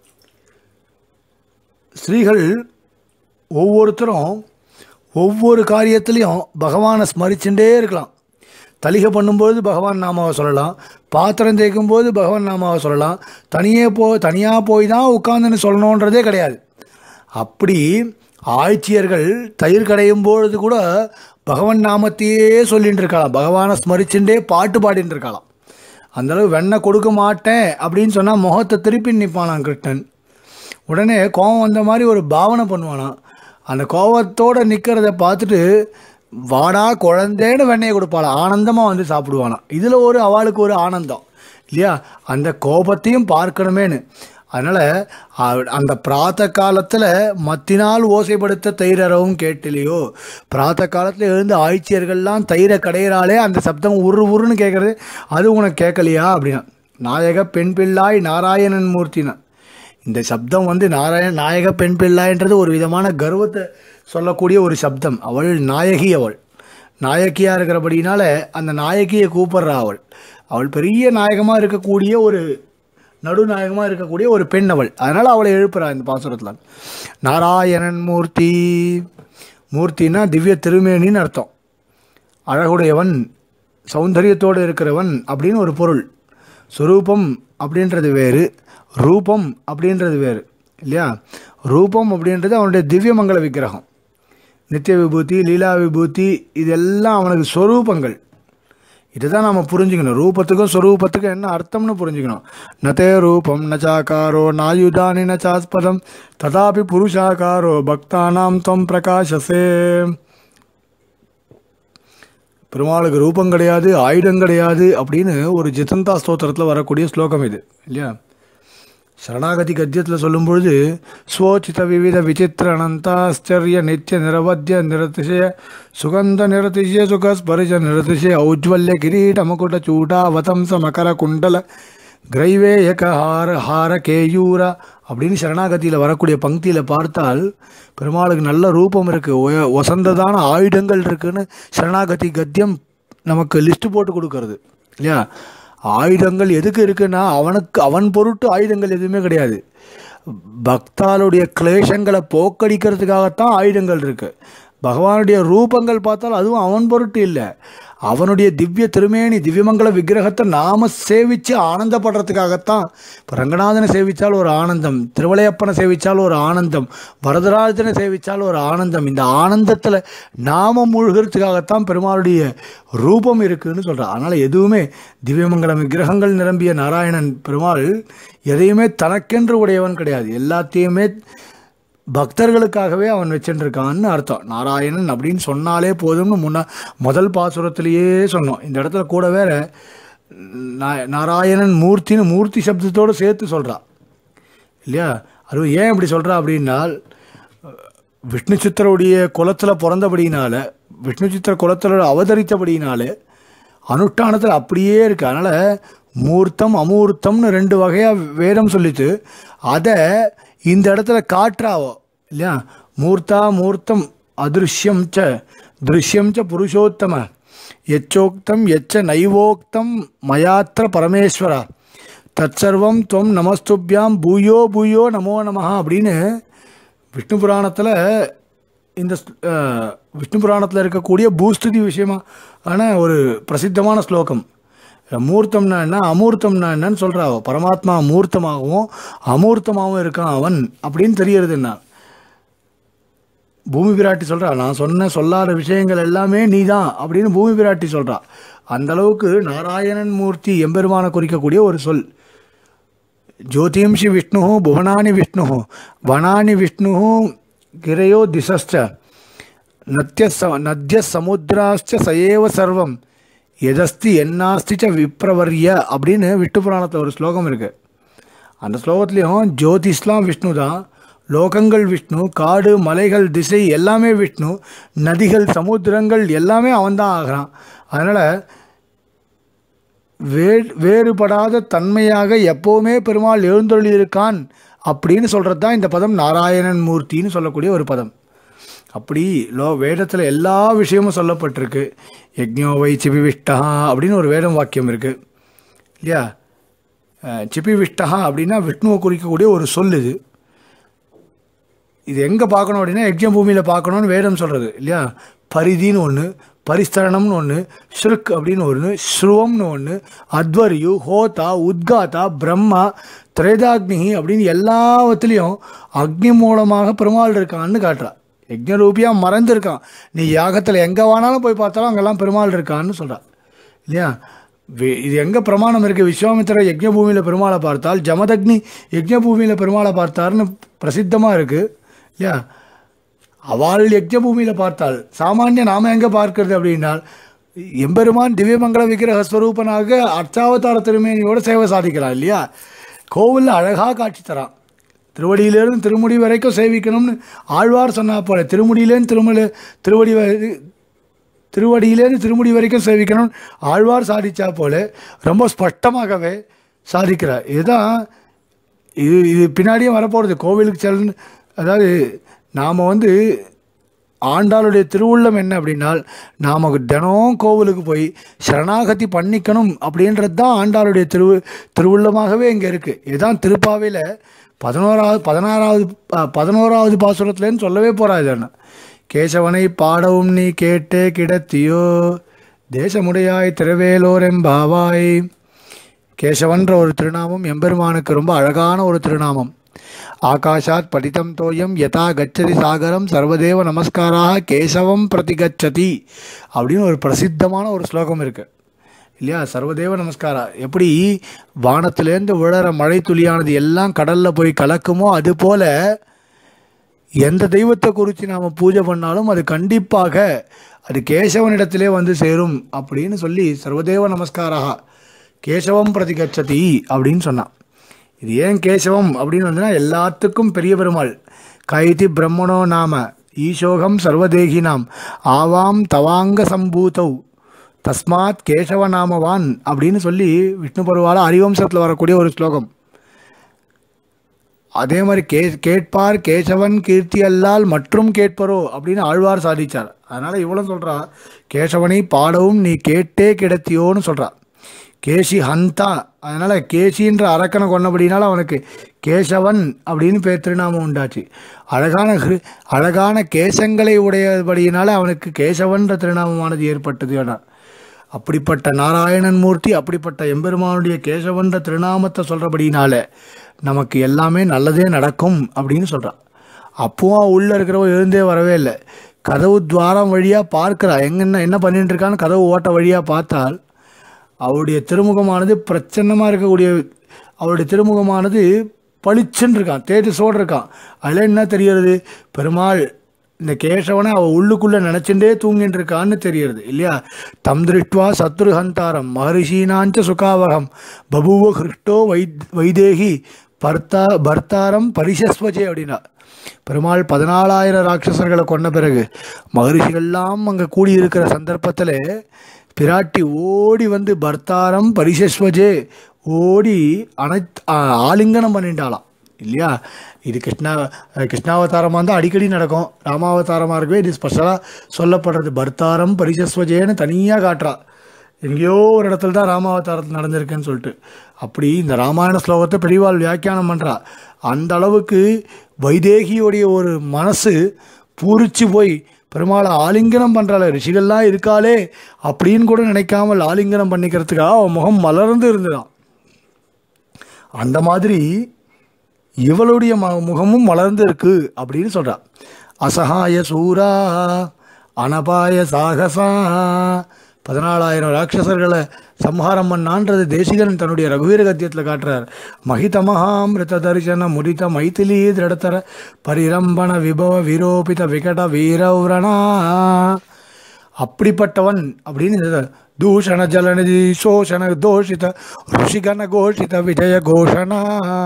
ஸ்திரீகள் ஒவ்வொருத்தரும் ஒவ்வொரு காரியத்திலையும் பகவானை ஸ்மரிச்சுட்டே இருக்கலாம் தலிகை பண்ணும்போது பகவான் நாமாவை சொல்லலாம் பாத்திரம் தேய்க்கும் போது பகவான் நாமாவை சொல்லலாம் தனியே போ தனியாக போய் தான் உட்காந்துன்னு சொல்லணுன்றதே கிடையாது அப்படி ஆட்சியர்கள் தயிர் கடையும் பொழுது கூட பகவான் நாமத்தையே சொல்லிட்டு இருக்கலாம் பகவானை ஸ்மரிச்சுட்டே பாட்டு பாடிட்டு இருக்கலாம் அந்தளவு வெண்ணெய் கொடுக்க மாட்டேன் அப்படின்னு சொன்னால் முகத்தை திருப்பி நிற்பானான் கிருஷ்ணன் உடனே கோபம் வந்த மாதிரி ஒரு பாவனை பண்ணுவானாம் அந்த கோபத்தோடு நிற்கிறத பார்த்துட்டு வாடா குழந்தேன்னு வெண்ணெயை கொடுப்பாளாம் ஆனந்தமாக வந்து சாப்பிடுவானாம் இதில் ஒரு அவளுக்கு ஒரு ஆனந்தம் இல்லையா அந்த கோபத்தையும் பார்க்கணுமேனு அதனால் அந்த பிராத்த காலத்தில் மத்தினால் ஓசைப்படுத்த தயிரறவும் கேட்டிலையோ பிராத்த காலத்தில் எழுந்து ஆய்ச்சியர்கள்லாம் தயிரை கடையிறாலே அந்த சப்தம் உரு உருன்னு கேட்குறது அது உனக்கு கேட்கலையா அப்படின்னா நாயக பெண் பிள்ளாய் நாராயணன் மூர்த்தினா இந்த சப்தம் வந்து நாராயண நாயக பெண் பிள்ளாய்ன்றது ஒரு விதமான கர்வத்தை சொல்லக்கூடிய ஒரு சப்தம் அவள் நாயகி அவள் நாயகியாக இருக்கிறபடினால அந்த நாயகியை கூப்பிட்றா அவள் அவள் பெரிய நாயகமாக இருக்கக்கூடிய ஒரு நடுநாயகமாக இருக்கக்கூடிய ஒரு பெண் அவள் அதனால் அவளை எழுப்புறா இந்த பாசுரத்தில் நாராயணன் மூர்த்தி மூர்த்தினா திவ்ய திருமேனின்னு அர்த்தம் அழகுடையவன் சௌந்தரியத்தோடு இருக்கிறவன் அப்படின்னு ஒரு பொருள் சுரூபம் அப்படின்றது வேறு ரூபம் அப்படின்றது வேறு இல்லையா ரூபம் அப்படின்றது அவனுடைய திவ்யமங்கல விக்கிரகம் நித்திய விபூதி லீலா விபூதி இதெல்லாம் அவனுக்கு ஸ்வரூபங்கள் இதுதான் நம்ம புரிஞ்சுக்கணும் ரூபத்துக்கும் ஸ்வரூபத்துக்கும் என்ன அர்த்தம்னு புரிஞ்சுக்கணும் நதே ரூபம் நச்சாக்காரோ நாயுதானி நச்சாஸ்பதம் ததாபி புருஷாக்காரோ பக்தானாம் தொம் பிரகாசசே பெருமாளுக்கு ரூபம் கிடையாது ஆயுதம் கிடையாது அப்படின்னு ஒரு ஜிதந்தா ஸ்தோத்திரத்தில் வரக்கூடிய ஸ்லோகம் இது இல்லையா சரணாகதி கத்தியத்தில் சொல்லும்பொழுது ஸ்வோச்சித விவித விசித்திர அனந்தாச்சரிய நித்திய நிரவத்திய நிரதிசய சுகந்த நிரதிசய சுகஸ்பரிச நிரதிசய ஔஜ்வல்ய கிரீட முகுட சூடா வதம்ச மகர குண்டல கிரைவேயக ஹார ஹார கேயூர அப்படின்னு சரணாகதியில் வரக்கூடிய பங்கியில் பார்த்தால் பெருமாளுக்கு நல்ல ரூபம் இருக்குது ஒசந்ததான ஆயுதங்கள் இருக்குன்னு சரணாகதி கத்தியம் நமக்கு லிஸ்ட்டு போட்டு கொடுக்கறது இல்லையா ஆயுதங்கள் எதுக்கு இருக்குன்னா அவனுக்கு அவன் பொருட்டு ஆயுதங்கள் எதுவுமே கிடையாது பக்தாளுடைய கிளேஷங்களை போக்கடிக்கிறதுக்காகத்தான் ஆயுதங்கள் இருக்குது பகவானுடைய ரூபங்கள் பார்த்தால் அதுவும் அவன் பொருட்டு இல்லை அவனுடைய திவ்ய திருமேனி திவ்யமங்கல விக்கிரகத்தை நாம சேவித்து ஆனந்தப்படுறதுக்காகத்தான் இப்போ ரங்கநாதனை சேவித்தால் ஒரு ஆனந்தம் திருவளையப்பனை சேவித்தால் ஒரு ஆனந்தம் வரதராஜனை சேவித்தால் ஒரு ஆனந்தம் இந்த ஆனந்தத்தில் நாம மூழ்கிறதுக்காகத்தான் பெருமாளுடைய ரூபம் இருக்குன்னு சொல்கிறார் அதனால் எதுவுமே திவ்யமங்கலம் விக்கிரகங்கள் நிரம்பிய நாராயணன் பெருமாள் எதையுமே தனக்கென்று உடையவன் கிடையாது எல்லாத்தையுமே பக்தர்களுக்காகவே அவன் வச்சுருக்கான்னு அர்த்தம் நாராயணன் அப்படின்னு சொன்னாலே போதும்னு முன்ன முதல் பாசுரத்திலேயே சொன்னோம் இந்த இடத்துல கூட வேற நா- நாராயணன் மூர்த்தின்னு மூர்த்தி சப்தத்தோடு சேர்த்து சொல்கிறா இல்லையா அது ஏன் இப்படி சொல்கிறா அப்படின்னால் விஷ்ணு சித்தருடைய குலத்தில் பிறந்தபடினால விஷ்ணு சித்திர குலத்தில் அவதரித்தபடினால அனுஷ்டானத்தில் அப்படியே இருக்கு அதனால் மூர்த்தம் அமூர்த்தம்னு ரெண்டு வகையாக வேதம் சொல்லித்து அதை இந்த இடத்துல காட்டுறாவோ இல்லையா மூர்த்தா மூர்த்தம் அதிருஷ்யம் ச திருஷ்யம் ச புருஷோத்தம எச்சோக்தம் எச்ச நைவோக்தம் மயாத்திர பரமேஸ்வரா தற்சர்வம் துவம் நமஸ்துபியாம் பூயோ பூயோ நமோ நமஹ அப்படின்னு விஷ்ணு புராணத்தில் இந்த ஸ்ல- அஹ், விஷ்ணு புராணத்தில் இருக்கக்கூடிய பூஸ்துதி விஷயமா ஆன ஒரு பிரசித்தமான ஸ்லோகம் மூர்த்தம்னா என்ன அமூர்த்தம்னா என்னன்னு சொல்கிறா பரமாத்மா மூர்த்தமாகவும் அமூர்த்தமாகவும் இருக்கான் அவன் அப்படின்னு தெரியறது என்ன பூமி பிராட்டி சொல்கிறா நான் சொன்ன சொல்லாத விஷயங்கள் எல்லாமே நீ தான் அப்படின்னு பூமி பிராட்டி சொல்கிறா அந்த அளவுக்கு நாராயணன் மூர்த்தி எம்பெருமானை குறிக்கக்கூடிய ஒரு சொல் ज्योतिंषि विष्णुः भुवनानि विष्णुः वनानि विष्णुः गिरयो दिशश्च नद्यः स नद्यः समुद्राश्च स एव सर्वம் எதஸ்தி என்னாஸ்தி ச விப்ரவர்ய அப்படின்னு விஷ்ணு புராணத்தில் ஒரு ஸ்லோகம் இருக்குது அந்த ஸ்லோகத்துலேயும் ஜோதிஷ்லாம் விஷ்ணு தான் லோகங்கள் விஷ்ணு காடு மலைகள் திசை எல்லாமே விஷ்ணு நதிகள் சமுத்திரங்கள் எல்லாமே அவன்தான் ஆகிறான் அதனால் வே வேறுபடாத தன்மையாக எப்போவுமே பெருமாள் எழுந்தொழி இருக்கான் அப்படின்னு சொல்கிறது தான் இந்த பதம் நாராயணன் மூர்த்தின்னு சொல்லக்கூடிய ஒரு பதம் அப்படி லோ வேதத்தில் எல்லா விஷயமும் சொல்லப்பட்டிருக்கு யக்ஞோ வை சிபிவிஷ்டா அப்படின்னு ஒரு வேதம் வாக்கியம் இருக்குது இல்லையா அஹ், சிபிவிஷ்டா அப்படின்னா விஷ்ணுவை குறிக்கக்கூடிய ஒரு சொல் இது இது எங்கே பார்க்கணும் அப்படின்னா யக்ஞ பூமியில் பார்க்கணும்னு வேதம் சொல்கிறது இல்லையா பரிதின்னு ஒன்று பரிஸ்தரணம்னு ஒன்று ஸ்ருக் அப்படின்னு ஒன்று ஸ்ருவம்னு ஒன்று அத்வரியு ஹோதா உத்காதா பிரம்மா திரேதாக்னி அப்படின்னு எல்லாவற்றுலேயும் அக்னி மூலமாக பெருமாள் இருக்கான்னு காட்டுறா யக்ஞரூபியாக மறைஞ்சிருக்கான் நீ யாகத்தில் எங்கே வேணாலும் போய் பார்த்தாலும் அங்கெல்லாம் பெருமாள் இருக்கான்னு சொல்கிறா இல்லையா வே- இது எங்கே பிரமாணம் இருக்குது விஸ்வாமித்திர யக்ஞ பூமியில் பெருமாளை பார்த்தால் ஜமதக்னி யக்ஞ பூமியில் பெருமாளை பார்த்தார்னு பிரசித்தமாக இருக்குது இல்லையா அவள் யக்ஞ பூமியில் பார்த்தாள் சாமானிய நாம எங்கே பார்க்கிறது அப்படின்னால் எம்பெருமான் திவ்யமங்கல விக்கிரக ஸ்வரூபனாக அர்ச்சாவதார திருமேனியோட சேவை சாதிக்கிறான் இல்லையா கோவிலில் அழகாக காட்சி தரான் திருவடியிலேருந்து திருமுடி வரைக்கும் சேவிக்கணும்னு ஆழ்வார் சொன்னா போல திருமுடியிலேருந்து திருமலை திருவடி வரை- திருவடியிலேருந்து திருமுடி வரைக்கும் சேவிக்கணும் ஆழ்வார் சாதிச்சா போல ரொம்ப ஸ்பஷ்டமாகவே சாதிக்கிறார் இதுதான் இது இது பின்னாடியே வரப்போகிறது கோவிலுக்கு செல் அதாவது நாம் வந்து ஆண்டாளுடைய திருவுள்ளம் என்ன அப்படின்னால் நாம் தினம் கோவிலுக்கு போய் சரணாகதி பண்ணிக்கணும் அப்படின்றது தான் ஆண்டாளுடைய திரு திருவுள்ளமாகவே இங்கே இருக்குது இதுதான் திருப்பாவையில் பதினோராவது பதினாறாவது ப- பதினோராவது பாசுரத்துலேன்னு சொல்லவே போகிறாது என்ன கேசவனை பாடவும் நீ கேட்டே கிடத்தியோ தேசமுடையாய் திருவேலோரெம்பாவாய் கேசவன்ற ஒரு திருநாமம் எம்பெருமானுக்கு ரொம்ப அழகான ஒரு திருநாமம் ஆகாஷாத் படிதம் தோயம் யதா கச்சதி சாகரம் சர்வதேவ நமஸ்காராக கேசவம் பிரதிகச்சதி அப்படின்னு ஒரு பிரசித்தமான ஒரு ஸ்லோகம் இருக்கு இல்லையா சர்வதேவ நமஸ்காரா எப்படி வானத்திலேருந்து விழற மழை துளியானது எல்லாம் கடலில் போய் கலக்குமோ அது போல எந்த தெய்வத்தை குறித்து நாம் பூஜை பண்ணாலும் அது கண்டிப்பாக அது கேசவனிடத்திலே வந்து சேரும் அப்படின்னு சொல்லி சர்வதேவ நமஸ்காரா கேசவம் பிரதிகச்சதி அப்படின்னு சொன்னான் இது ஏன் கேசவம் அப்படின்னு வந்துன்னா எல்லாத்துக்கும் பெரிய பெருமாள் கைதி பிரம்மணோ நாம ஈசோகம் சர்வதேகினாம் ஆவாம் தவாங்க சம்பூதௌ தஸ்மாத் கேசவ நாமவான் அப்படின்னு சொல்லி விஷ்ணு பருவால ஹரிவம்சத்தில் வரக்கூடிய ஒரு ஸ்லோகம் அதே மாதிரி கே கேட்பார் கேசவன் கீர்த்தி அல்லால் மற்றும் கேட்பரோ அப்படின்னு ஆழ்வார் சாதிச்சார் அதனால் இவ்வளோ சொல்கிறா கேசவனை பாடவும் நீ கேட்டே கிடத்தியோன்னு சொல்கிறா கேசி ஹந்தா அதனால் கேசின்ற அரக்கனை கொண்டபடினால அவனுக்கு கேசவன் அப்படின்னு பேர் திருநாமம் உண்டாச்சு அழகான ஹிரு- அழகான கேசங்களை உடையபடியினால அவனுக்கு கேசவன்ற திருநாமமானது ஏற்பட்டது என அப்படிப்பட்ட நாராயணன் மூர்த்தி அப்படிப்பட்ட எம்பெருமானுடைய கேசவன்ற திருநாமத்தை சொல்கிறபடினால நமக்கு எல்லாமே நல்லதே நடக்கும் அப்படின்னு சொல்கிறான் அப்பவும் உள்ளே இருக்கிறவ எழுந்தே வரவே இல்லை கதவு துவாரம் வழியாக பார்க்குறா எங்கன்னா என்ன பண்ணிட்டு இருக்கான்னு கதவு ஓட்ட வழியாக பார்த்தால் அவருடைய திருமுகமானது பிரச்சன்னமாக இருக்கக்கூடிய அவருடைய திருமுகமானது பளிச்சுன்னு இருக்கான் தேஜஸோடு இருக்கான் அதில் என்ன தெரியறது பெருமாள் இந்த கேசவனை அவள் உள்ளுக்குள்ளே நினச்சிண்டே தூங்கிட்டு இருக்கான்னு தெரியறது இல்லையா தம் திருஷ்டுவா சத்ருஹந்தாரம் மகரிஷீனாஞ்ச சுகாவகம் பபுவ ஹிருஷ்டோ வை வைதேகி பர்த்தா பர்த்தாரம் பரிசஸ்வஜே அப்படின்னா பெருமாள் பதினாலாயிரம் ராட்சசர்களை கொண்ட பிறகு மகரிஷிகள்லாம் அங்கே கூடியிருக்கிற சந்தர்ப்பத்தில் பிராட்டி ஓடி வந்து பர்த்தாரம் பரிசஸ்வஜே ஓடி அனைத் ஆ- ஆலிங்கனம் பண்ணிட்டாளாம் இல்லையா இது கிருஷ்ணா கிருஷ்ணாவதாரமாக இருந்தால் அடிக்கடி நடக்கும் ராமாவதாரமாக இருக்கவே இது ஸ்பெஷலாக சொல்லப்படுறது பர்த்தாரம் பரிசஸ்வஜேன்னு தனியாக காட்டுறா எங்கேயோ ஒரு இடத்துல தான் ராமாவதாரத்தில் நடந்திருக்குன்னு சொல்லிட்டு அப்படி இந்த ராமாயண ஸ்லோகத்தை பெரியவாள் வியாக்கியானம் பண்ணுறா அந்த அளவுக்கு வைதேகியோடைய ஒரு மனசு பூரிச்சு போய் பெருமாளை ஆலிங்கனம் பண்ணுறாள் ரிஷிகள்லாம் இருக்காளே அப்படின்னு கூட நினைக்காமல் ஆலிங்கனம் பண்ணிக்கிறதுக்காக அவன் முகம் மலர்ந்து இருந்துதான் அந்த மாதிரி இவளுடைய ம முகமும் மலர்ந்து இருக்கு அப்படின்னு சொல்றா அசகாய சூரா அனபாய சாகசா பதினாலாயிரம் ராட்சசர்களை சம்ஹாரம் பண்ணான்றது தேசிகன் தன்னுடைய ரகுவீர கத்தியத்தில் காட்டுறார் மகிதமஹாமிருத தரிசன முதித மைதிலி திரடத்தர பரிரம்பண விபவ விரோபித விகட வீரவ்ரணா அப்படிப்பட்டவன் அப்படின்னு இந்த தூஷண ஜலநிதி சோஷண தோஷித ருஷிகன கோஷித விஜய கோஷணா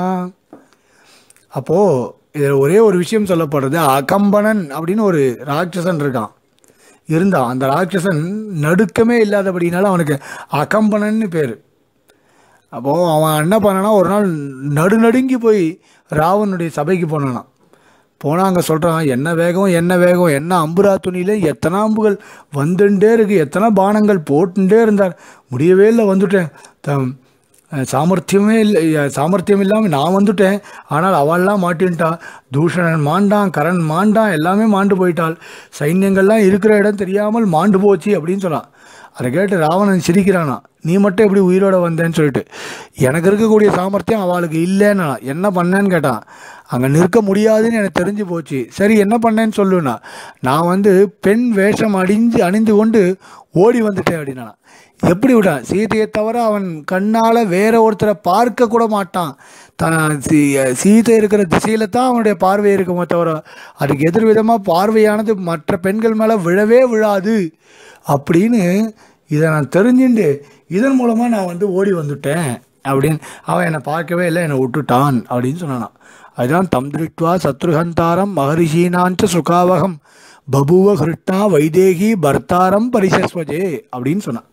அப்போது இதில் ஒரே ஒரு விஷயம் சொல்லப்படுறது அகம்பனன் அப்படின்னு ஒரு ராட்சசன் இருக்கான் இருந்தான் அந்த ராட்சசன் நடுக்கமே இல்லாதபடினால அவனுக்கு அகம்பனன்னு பேர் அப்போது அவன் என்ன பண்ணனா ஒரு நாள் நடுநடுங்கி போய் ராவனுடைய சபைக்கு போனானான் போனால் அங்கே சொல்கிறான் என்ன வேகம் என்ன வேகம் என்ன அம்புரா துணியில் எத்தனை அம்புகள் வந்துட்டே இருக்கு எத்தனை பானங்கள் போட்டுட்டே இருந்தார் முடியவே இல்லை வந்துட்டேன் த சாமர்த்தியமே இல்லை சாமர்த்தியம் இல்லாமல் நான் வந்துட்டேன் ஆனால் அவள்லாம் மாட்டின்ட்டா தூஷணன் மாண்டான் கரண் மாண்டான் எல்லாமே மாண்டு போயிட்டாள் சைன்யங்கள்லாம் இருக்கிற இடம் தெரியாமல் மாண்டு போச்சு அப்படின்னு சொன்னான் அதை கேட்டு ராவணன் சிரிக்கிறானா நீ மட்டும் எப்படி உயிரோட வந்தேன்னு சொல்லிட்டு எனக்கு இருக்கக்கூடிய சாமர்த்தியம் அவளுக்கு இல்லைன்னா என்ன பண்ணேன்னு கேட்டான் அங்கே நிற்க முடியாதுன்னு எனக்கு தெரிஞ்சு போச்சு சரி என்ன பண்ணேன்னு சொல்லுண்ணா நான் வந்து பெண் வேஷம் அணிஞ்சு அணிந்து கொண்டு ஓடி வந்துட்டேன் அப்படின்னா எப்படி விட்டான் சீதையை தவிர அவன் கண்ணால் வேற ஒருத்தரை பார்க்க கூட மாட்டான் தான் சீ- சீதை இருக்கிற திசையில தான் அவனுடைய பார்வை இருக்குமே தவிர அதுக்கு எதிர்விதமாக பார்வையானது மற்ற பெண்கள் மேலே விழவே விழாது அப்படின்னு இதை நான் தெரிஞ்சுண்டு இதன் மூலமாக நான் வந்து ஓடி வந்துட்டேன் அப்படின்னு அவன் என்னை பார்க்கவே இல்லை என்னை விட்டுட்டான் அப்படின்னு சொன்னான் அதுதான் தம் திருஷ்டுவா சத்ருஹந்தாரம் மகரிஷீனாஞ்ச சுகாவகம் பபுவ ஹிருஷ்ணா வைதேகி பர்த்தாரம் பரிசஸ்வஜே அப்படின்னு சொன்னான்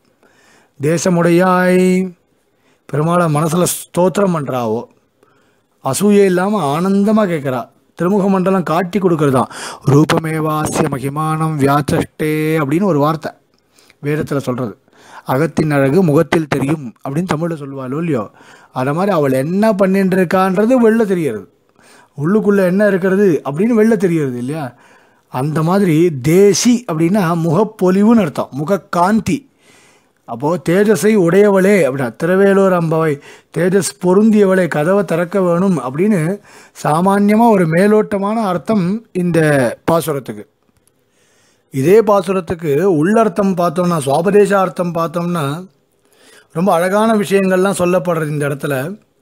தேசமுடையாய் பெருமாளை மனசில் ஸ்தோத்திரம் பண்ணுறாவோ அசூயை இல்லாமல் ஆனந்தமாக கேட்குறா திருமுக மண்டலம் காட்டி கொடுக்கறதாம் ரூபமேவாசிய மகிமானம் வியாச்சஷ்டே அப்படின்னு ஒரு வார்த்தை வேதத்தில் சொல்கிறது அகத்தின் அழகு முகத்தில் தெரியும் அப்படின்னு தமிழில் சொல்லுவாளோ இல்லையோ அதை மாதிரி அவள் என்ன பண்ணிட்டு இருக்கான்றது வெளில தெரியறது உள்ளுக்குள்ளே என்ன இருக்கிறது அப்படின்னு வெளில தெரியறது இல்லையா அந்த மாதிரி தேசி அப்படின்னா முகப்பொலிவுன்னு அர்த்தம் முகக்காந்தி அப்போது தேஜஸை உடையவளே அப்படின்னா திருவேலூர் அம்பவை தேஜஸ் பொருந்தியவளே கதவை திறக்க வேணும் அப்படின்னு சாமான்யமாக ஒரு மேலோட்டமான அர்த்தம் இந்த பாசுரத்துக்கு இதே பாசுரத்துக்கு உள்ளர்த்தம் பார்த்தோம்னா சுவாபதேச அர்த்தம் பார்த்தோம்னா ரொம்ப அழகான விஷயங்கள்லாம் சொல்லப்படுறது இந்த இடத்துல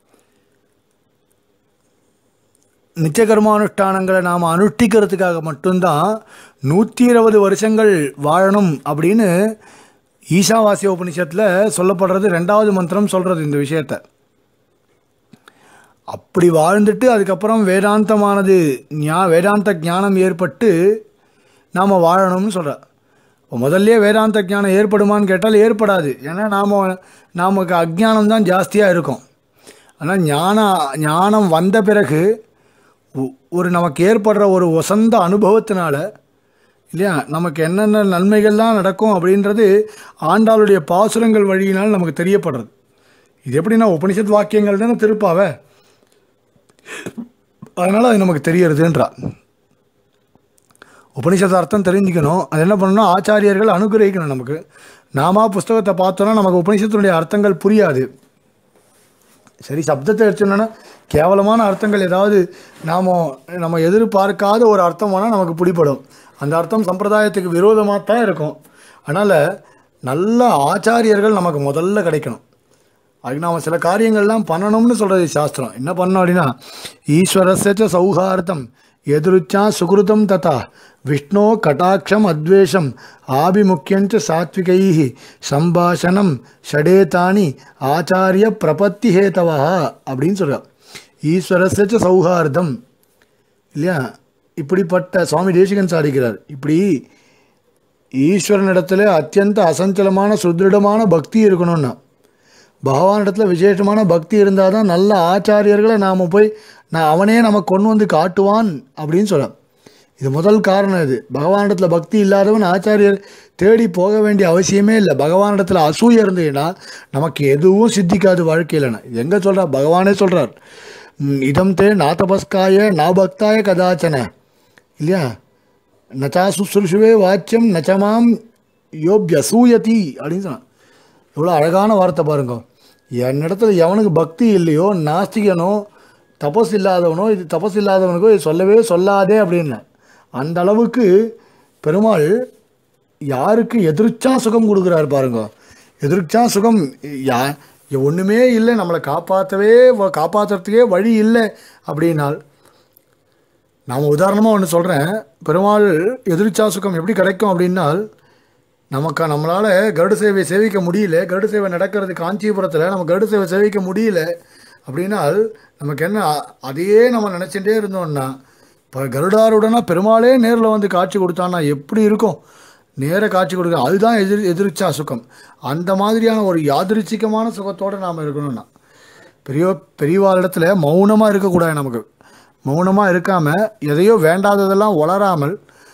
நித்திய கர்மானுஷ்டானங்களை நாம் அனுஷ்டிக்கிறதுக்காக மட்டும்தான் நூற்றி இருபது வருஷங்கள் வாழணும் அப்படின்னு ஈசாவாசிய உபனிஷத்தில் சொல்லப்படுறது ரெண்டாவது மந்திரம் சொல்கிறது இந்த விஷயத்த அப்படி வாழ்ந்துட்டு அதுக்கப்புறம் வேதாந்தமானது ஞா வேதாந்த ஞானம் ஏற்பட்டு நாம் வாழணும்னு சொல்கிறார் முதல்ல வேதாந்த ஞானம் ஏற்படுமான்னு கேட்டால் ஏற்படாது ஏன்னா நாம் நமக்கு அஜ்ஞானம் தான் ஜாஸ்தியாக இருக்கும் ஆனால் ஞான ஞானம் வந்த பிறகு ஒ- ஒரு நமக்கு ஏற்படுற ஒரு வசந்த அனுபவத்தினால இல்லையா நமக்கு என்னென்ன நன்மைகள்லாம் நடக்கும் அப்படின்றது ஆண்டாளுடைய பாசுரங்கள் வழியினால் நமக்கு தெரியப்படுறது இது எப்படின்னா உபனிஷத் வாக்கியங்கள் தானே திருப்பாவ அதனால் அது நமக்கு தெரியறதுன்றா உபனிஷத் அர்த்தம் தெரிஞ்சுக்கணும் அது என்ன பண்ணணும் ஆச்சாரியர்கள் அனுகிரகிக்கணும் நமக்கு நாம புஸ்தகத்தை பார்த்தோன்னா நமக்கு உபனிஷத்தினுடைய அர்த்தங்கள் புரியாது சரி சப்தத்தை எடுத்தோன்னா கேவலமான அர்த்தங்கள் ஏதாவது நாம் நம்ம எதிர்பார்க்காத ஒரு அர்த்தம் வேணால் நமக்கு பிடிப்படும் அந்த அர்த்தம் சம்பிரதாயத்துக்கு விரோதமாக தான் இருக்கும் அதனால் நல்ல ஆச்சாரியர்கள் நமக்கு முதல்ல கிடைக்கணும் அதுக்கு நாம் சில காரியங்கள்லாம் பண்ணணும்னு சொல்கிறது சாஸ்திரம் என்ன பண்ணோம் அப்படின்னா ஈஸ்வரஸ்ய சௌஹார்த்தம் எதிருச்சா சுகிருதம் ததா விஷ்ணோ கட்டாட்சம் அத்வேஷம் ஆபிமுக்கியஞ்ச சாத்விகை சம்பாஷணம் ஷடேதானி ஆச்சாரிய பிரபத்தி ஹேதவா அப்படின்னு சொல்கிறார் ஈஸ்வரஸ்ய சௌஹார்தம் இல்லையா இப்படிப்பட்ட சுவாமி தேசிகன் சாதிக்கிறார் இப்படி ஈஸ்வரனிடத்துல அத்தியந்த அசஞ்சலமான சுதிருடமான பக்தி இருக்கணும்னா பகவானிடத்துல விசேஷமான பக்தி இருந்தால் தான் நல்ல ஆச்சாரியர்களை நாம் போய் நான் அவனே நமக்கு கொண்டு வந்து காட்டுவான் அப்படின்னு சொல்ல இது முதல் காரணம் இது பகவானிடத்துல பக்தி இல்லாதவன் ஆச்சாரியர் தேடி போக வேண்டிய அவசியமே இல்லை பகவானிடத்துல அசூய இருந்ததுன்னா நமக்கு எதுவும் சித்திக்காது வாழ்க்கையிலனா இது எங்கே சொல்கிறார் பகவானே சொல்கிறார் இதம் தே நாதபஸ்காய நாபக்தாய கதாச்சன இல்லையா நச்சா சுசுருஷுவே வாச்சியம் நச்சமாம் யோபியசூயதி அப்படின்னு சொன்னான் எவ்வளோ அழகான வார்த்தை பாருங்க என்னிடத்துல எவனுக்கு பக்தி இல்லையோ நாஸ்திகனோ தபஸ் இல்லாதவனோ இது தபஸ் இல்லாதவனுக்கோ இது சொல்லவே சொல்லாதே அப்படின்னு அந்த அளவுக்கு பெருமாள் யாருக்கு எதிர்ச்சா சுகம் கொடுக்குறாரு பாருங்க எதிர்ச்சா சுகம் யா ஒன்றுமே இல்லை நம்மளை காப்பாற்றவே காப்பாற்றுறதுக்கே வழி இல்லை அப்படின்னால் நாம் உதாரணமாக ஒன்று சொல்கிறேன் பெருமாள் எதிர்ச்சா சுகம் எப்படி கிடைக்கும் அப்படின்னால் நமக்கு நம்மளால் கருட சேவை சேவிக்க முடியல கருட சேவை நடக்கிறது காஞ்சிபுரத்தில் நம்ம கருட சேவை சேவிக்க முடியல அப்படின்னால் நமக்கு என்ன அதையே நம்ம நினச்சிட்டே இருந்தோம்னா இப்போ கருடாருடனா பெருமாளே நேரில் வந்து காட்சி கொடுத்தான்னா எப்படி இருக்கும் நேர காட்சி கொடுக்க அதுதான் எதிர் எதிர்ச்சா சுகம் அந்த மாதிரியான ஒரு யாதிருச்சிகமான சுகத்தோடு நாம் இருக்கணும்னா பெரிய பெரியவாளிடத்தில் மௌனமாக இருக்கக்கூடாது நமக்கு மௌனமாக இருக்காமல் எதையோ வேண்டாததெல்லாம் வளராமல்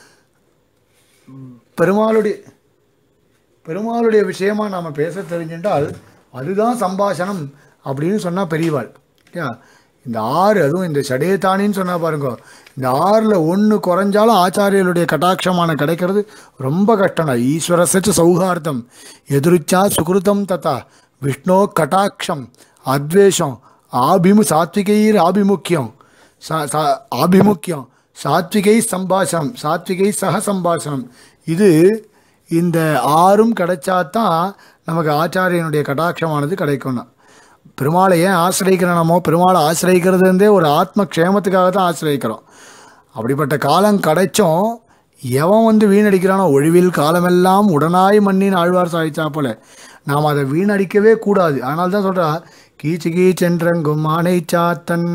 பெருமாளுடைய பெருமாளுடைய விஷயமாக நாம் பேச தெரிஞ்சின்றால் அதுதான் சம்பாஷணம் அப்படின்னு சொன்னால் பெரியவாள் இல்லையா இந்த ஆறு அதுவும் இந்த சடேதானின்னு சொன்னால் பாருங்க இந்த ஆறில் ஒன்று குறைஞ்சாலும் ஆச்சாரியர்களுடைய கட்டாட்சமான கிடைக்கிறது ரொம்ப கஷ்டம் ஈஸ்வரசச்சு சௌஹார்த்தம் எதிர்ச்சா சுகிருதம் தத்தா விஷ்ணோ கட்டாட்சம் அத்வேஷம் ஆபிமு சாத்விகைர் ஆபிமுக்கியம் சா சா ஆபிமுக்கியம் சாத்விகை சம்பாஷணம் சாத்விகை சக சம்பாஷணம் இது இந்த ஆறும் கிடைச்சாதான் நமக்கு ஆச்சாரியனுடைய கடாட்சமானது கிடைக்கும்னா பெருமாளை ஏன் ஆசிரியக்கிறோம் நம்ம பெருமாளை ஆசிரியக்கிறதுந்தே ஒரு ஆத்ம க்ஷேமத்துக்காக தான் ஆசிரியக்கிறோம் அப்படிப்பட்ட காலம் கிடைச்சும் எவன் வந்து வீணடிக்கிறானோ ஒழிவில் காலமெல்லாம் உடனாய் மண்ணின் ஆழ்வார் சாய்ச்சா போல நாம் அதை வீணடிக்கவே கூடாது ஆனால் தான் சொல்கிறா கீச்சு கீச்சென்றங்கும் ஆனை சாத்தன்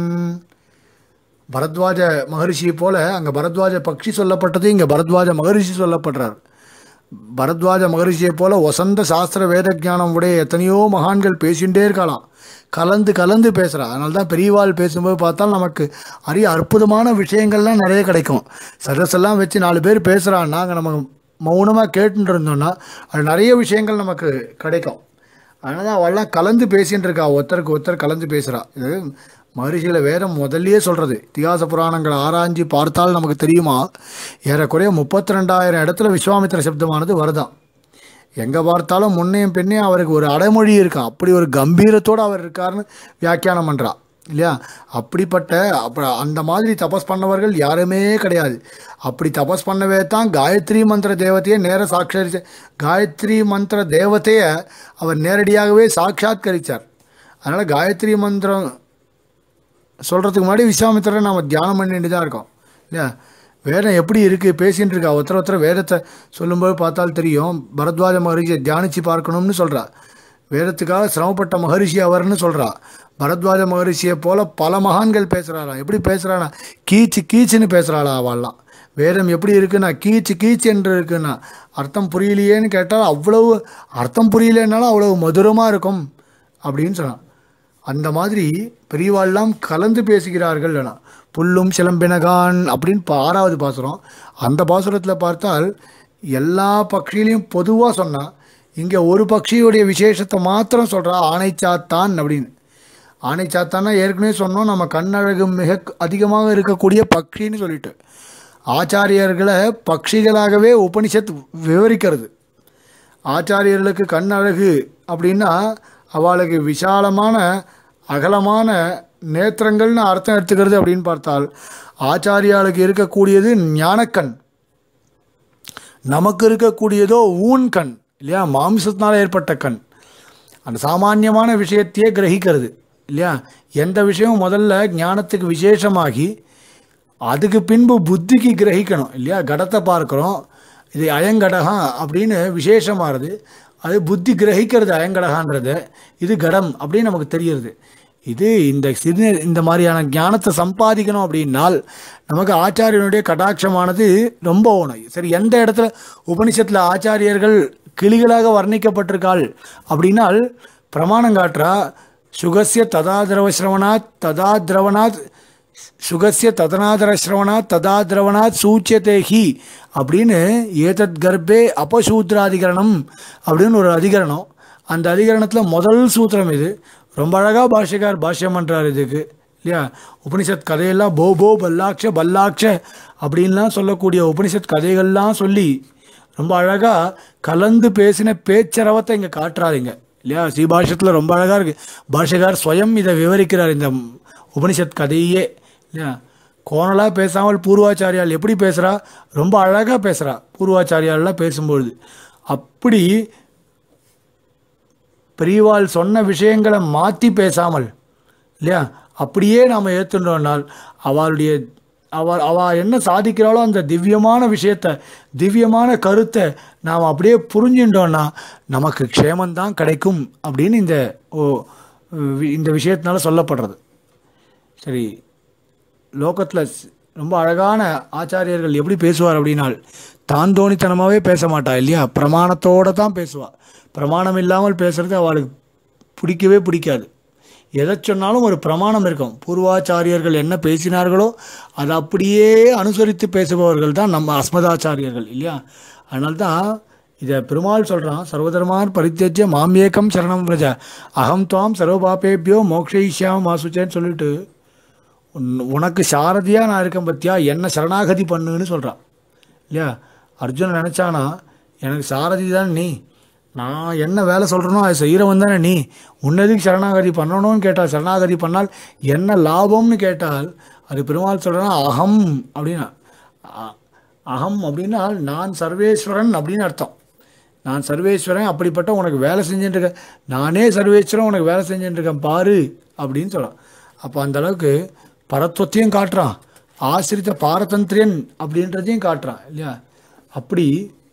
பரத்வாஜ மகரிஷி போல அங்கே பரத்வாஜ பக்ஷி சொல்லப்பட்டது இங்கே பரத்வாஜ மகரிஷி சொல்லப்படுறார் பரத்வாஜ மகரிஷியை போல வசந்த சாஸ்திர வேத ஞானம் உடைய எத்தனையோ மகான்கள் பேசிகிட்டே இருக்கலாம் கலந்து கலந்து பேசுகிறா அதனால தான் பெரியவாள் பேசும்போது பார்த்தால் நமக்கு அரிய அற்புதமான விஷயங்கள்லாம் நிறைய கிடைக்கும் சதஸெல்லாம் வச்சு நாலு பேர் பேசுகிறான்னா அங்கே நம்ம மௌனமாக கேட்டுட்டு இருந்தோம்னா அது நிறைய விஷயங்கள் நமக்கு கிடைக்கும் அதனால தான் அவள்லாம் கலந்து பேசின்னு இருக்கா ஒருத்தருக்கு ஒருத்தர் கலந்து பேசுகிறா இது மகரிஷியில் வேதம் முதல்லயே சொல்கிறது இத்திகாச புராணங்களை ஆராய்ஞ்சு பார்த்தால் நமக்கு தெரியுமா ஏறக்குறைய முப்பத்தி ரெண்டாயிரம் இடத்துல விஸ்வாமித்திர சப்தமானது வருதான் எங்கே பார்த்தாலும் முன்னையும் பின்னையும் அவருக்கு ஒரு அடைமொழி இருக்கா அப்படி ஒரு கம்பீரத்தோடு அவர் இருக்காருன்னு வியாக்கியானம் பண்ணுறா இல்லையா அப்படிப்பட்ட அப்ப அந்த மாதிரி தபஸ் பண்ணவர்கள் யாருமே கிடையாது அப்படி தபஸ் பண்ணவே தான் காயத்ரி மந்திர தேவதையை நேர சாட்சரிச்ச காயத்ரி மந்திர தேவதையை அவர் நேரடியாகவே சாட்சாத்கரித்தார் அதனால் காயத்ரி மந்திரம் சொல்கிறதுக்கு முன்னாடி விஸ்வாமித்திரரை நாம் தியானம் பண்ணிட்டு தான் இருக்கோம் இல்லையா வேதம் எப்படி இருக்குது பேசின்னு இருக்கா ஒருத்தர் ஒருத்தர் வேதத்தை சொல்லும்போது பார்த்தால் தெரியும் பரத்வாஜ மகரிஷியை தியானித்து பார்க்கணும்னு சொல்கிறா வேதத்துக்காக சிரமப்பட்ட மகரிஷி அவர்னு சொல்கிறா பரத்வாஜ மகரிஷியை போல் பல மகான்கள் பேசுகிறாளாம் எப்படி பேசுகிறானா கீச்சு கீச்சுன்னு பேசுகிறாளா அவள்லாம் வேதம் எப்படி இருக்குன்னா கீச்சு கீச்சு என்று இருக்குன்னா அர்த்தம் புரியலையேன்னு கேட்டால் அவ்வளவு அர்த்தம் புரியலனாலும் அவ்வளவு மதுரமாக இருக்கும் அப்படின்னு சொன்னான் அந்த மாதிரி பெரியவாள்லாம் கலந்து பேசுகிறார்கள் புல்லும் சிலம்பினகான் அப்படின்னு இப்போ ஆறாவது பாசுரம் அந்த பாசுரத்தில் பார்த்தால் எல்லா பட்சியிலையும் பொதுவாக சொன்னால் இங்கே ஒரு பட்சியுடைய விசேஷத்தை மாத்திரம் சொல்கிறா ஆனைச்சாத்தான் அப்படின்னு ஆனைச்சாத்தான்னா ஏற்கனவே சொன்னோம் நம்ம கண்ணழகு மிக அதிகமாக இருக்கக்கூடிய பக்ஷின்னு சொல்லிட்டு ஆச்சாரியர்களை பட்சிகளாகவே உபனிஷத் விவரிக்கிறது ஆச்சாரியர்களுக்கு கண் அழகு அப்படின்னா அவளுக்கு விசாலமான அகலமான நேத்திரங்கள்னு அர்த்தம் எடுத்துக்கிறது அப்படின்னு பார்த்தால் ஆச்சாரியாளுக்கு இருக்கக்கூடியது ஞானக்கண் நமக்கு இருக்கக்கூடியதோ ஊன் கண் இல்லையா மாம்சத்தினால் ஏற்பட்ட கண் அந்த சாமானியமான விஷயத்தையே கிரகிக்கிறது இல்லையா எந்த விஷயமும் முதல்ல ஞானத்துக்கு விசேஷமாகி அதுக்கு பின்பு புத்திக்கு கிரகிக்கணும் இல்லையா கடத்தை பார்க்குறோம் இது அயங்கடகா அப்படின்னு விசேஷமாகிறது அது புத்தி கிரகிக்கிறது அயங்கடகான்றது இது கடம் அப்படின்னு நமக்கு தெரியுது இது இந்த சிறு இந்த மாதிரியான ஞானத்தை சம்பாதிக்கணும் அப்படின்னால் நமக்கு ஆச்சாரியனுடைய கடாட்சமானது ரொம்ப ஓணும் சரி எந்த இடத்துல உபனிஷத்தில் ஆச்சாரியர்கள் கிளிகளாக வர்ணிக்கப்பட்டிருக்காள் அப்படின்னால் பிரமாணம் காட்டுறா சுகசிய ததா திரவ சிரவணாத் ததா திரவணாத் சுகசிய ததனாதர சிரவணாத் ததா திரவணாத் சூச்சியதே ஹி அப்படின்னு ஏதத் கர்ப்பே அபசூத்ராதிகரணம் அப்படின்னு ஒரு அதிகரணம் அந்த அதிகரணத்தில் முதல் சூத்திரம் இது ரொம்ப அழகாக பாஷ்யக்கார் பாஷ்யம் பண்ணுறார் இதுக்கு இல்லையா உபனிஷத் கதையெல்லாம் போ போ பல்லாக்ஷ பல்லாக்ஷ அப்படின்லாம் சொல்லக்கூடிய உபனிஷத் கதைகள்லாம் சொல்லி ரொம்ப அழகாக கலந்து பேசின பேச்சரவத்தை இங்கே காட்டுறாருங்க இல்லையா ஸ்ரீபாஷ்யத்தில் ரொம்ப அழகாக இருக்குது பாஷ்யக்கார் ஸ்வயம் இதை விவரிக்கிறார் இந்த உபனிஷத் கதையே இல்லையா கோணலாக பேசாமல் பூர்வாச்சாரியால் எப்படி பேசுகிறா ரொம்ப அழகாக பேசுகிறா பூர்வாச்சாரியாலெலாம் பேசும்பொழுது அப்படி பெரியவாள் சொன்ன விஷயங்களை மாற்றி பேசாமல் இல்லையா அப்படியே நாம் ஏற்றுன்றோம்னால் அவளுடைய அவ அவ என்ன சாதிக்கிறாளோ அந்த திவ்யமான விஷயத்தை திவ்யமான கருத்தை நாம் அப்படியே புரிஞ்சுட்டோன்னா நமக்கு க்ஷேமந்தான் கிடைக்கும் அப்படின்னு இந்த ஓ வி- இந்த விஷயத்தினால சொல்லப்படுறது சரி லோகத்தில் ரொம்ப அழகான ஆச்சாரியர்கள் எப்படி பேசுவார் அப்படின்னால் தான் தோணித்தனமாகவே பேச மாட்டா இல்லையா பிரமாணத்தோடு தான் பேசுவா பிரமாணம் இல்லாமல் பேசுறது அவளுக்கு பிடிக்கவே பிடிக்காது எதை சொன்னாலும் ஒரு பிரமாணம் இருக்கும் பூர்வாச்சாரியர்கள் என்ன பேசினார்களோ அதை அப்படியே அனுசரித்து பேசுபவர்கள் தான் நம்ம அஸ்மதாச்சாரியர்கள் இல்லையா அதனால தான் இதை பெருமாள் சொல்கிறான் சர்வதர்மான் பரித்தியஜ்ய மாமியேக்கம் சரணம் பிரஜ அகம் துவாம் சர்வபாபேபியோ மோக்ஷயிஷ்யாம் மாசுச்சேன்னு சொல்லிட்டு உன்- உனக்கு சாரதியாக நான் இருக்கேன் பத்தியா என்ன சரணாகதி பண்ணுன்னு சொல்கிறான் இல்லையா அர்ஜுனன் நினச்சானா எனக்கு சாரதி தான் நீ நான் என்ன வேலை சொல்கிறனோ அதை செய்கிறவன் தானே நீ உன்னதுக்கு சரணாகதி பண்ணணும்னு கேட்டால் சரணாகதி பண்ணால் என்ன லாபம்னு கேட்டால் அது பெருமாள் சொல்கிறான் அகம் அப்படின்னா அ- அகம் அப்படின்னா நான் சர்வேஸ்வரன் அப்படின்னு அர்த்தம் நான் சர்வேஸ்வரன் அப்படிப்பட்ட உனக்கு வேலை செஞ்சுட்டு இருக்கேன் நானே சர்வேஸ்வரன் உனக்கு வேலை செஞ்சுட்டு இருக்கேன் பாரு அப்படின்னு சொல்கிறான் அப்போ அந்த அளவுக்கு பரத்வத்தையும் காட்டுறான் ஆசிரித்த பாரதந்திரியன் அப்படின்றதையும் காட்டுறான் இல்லையா அப்படி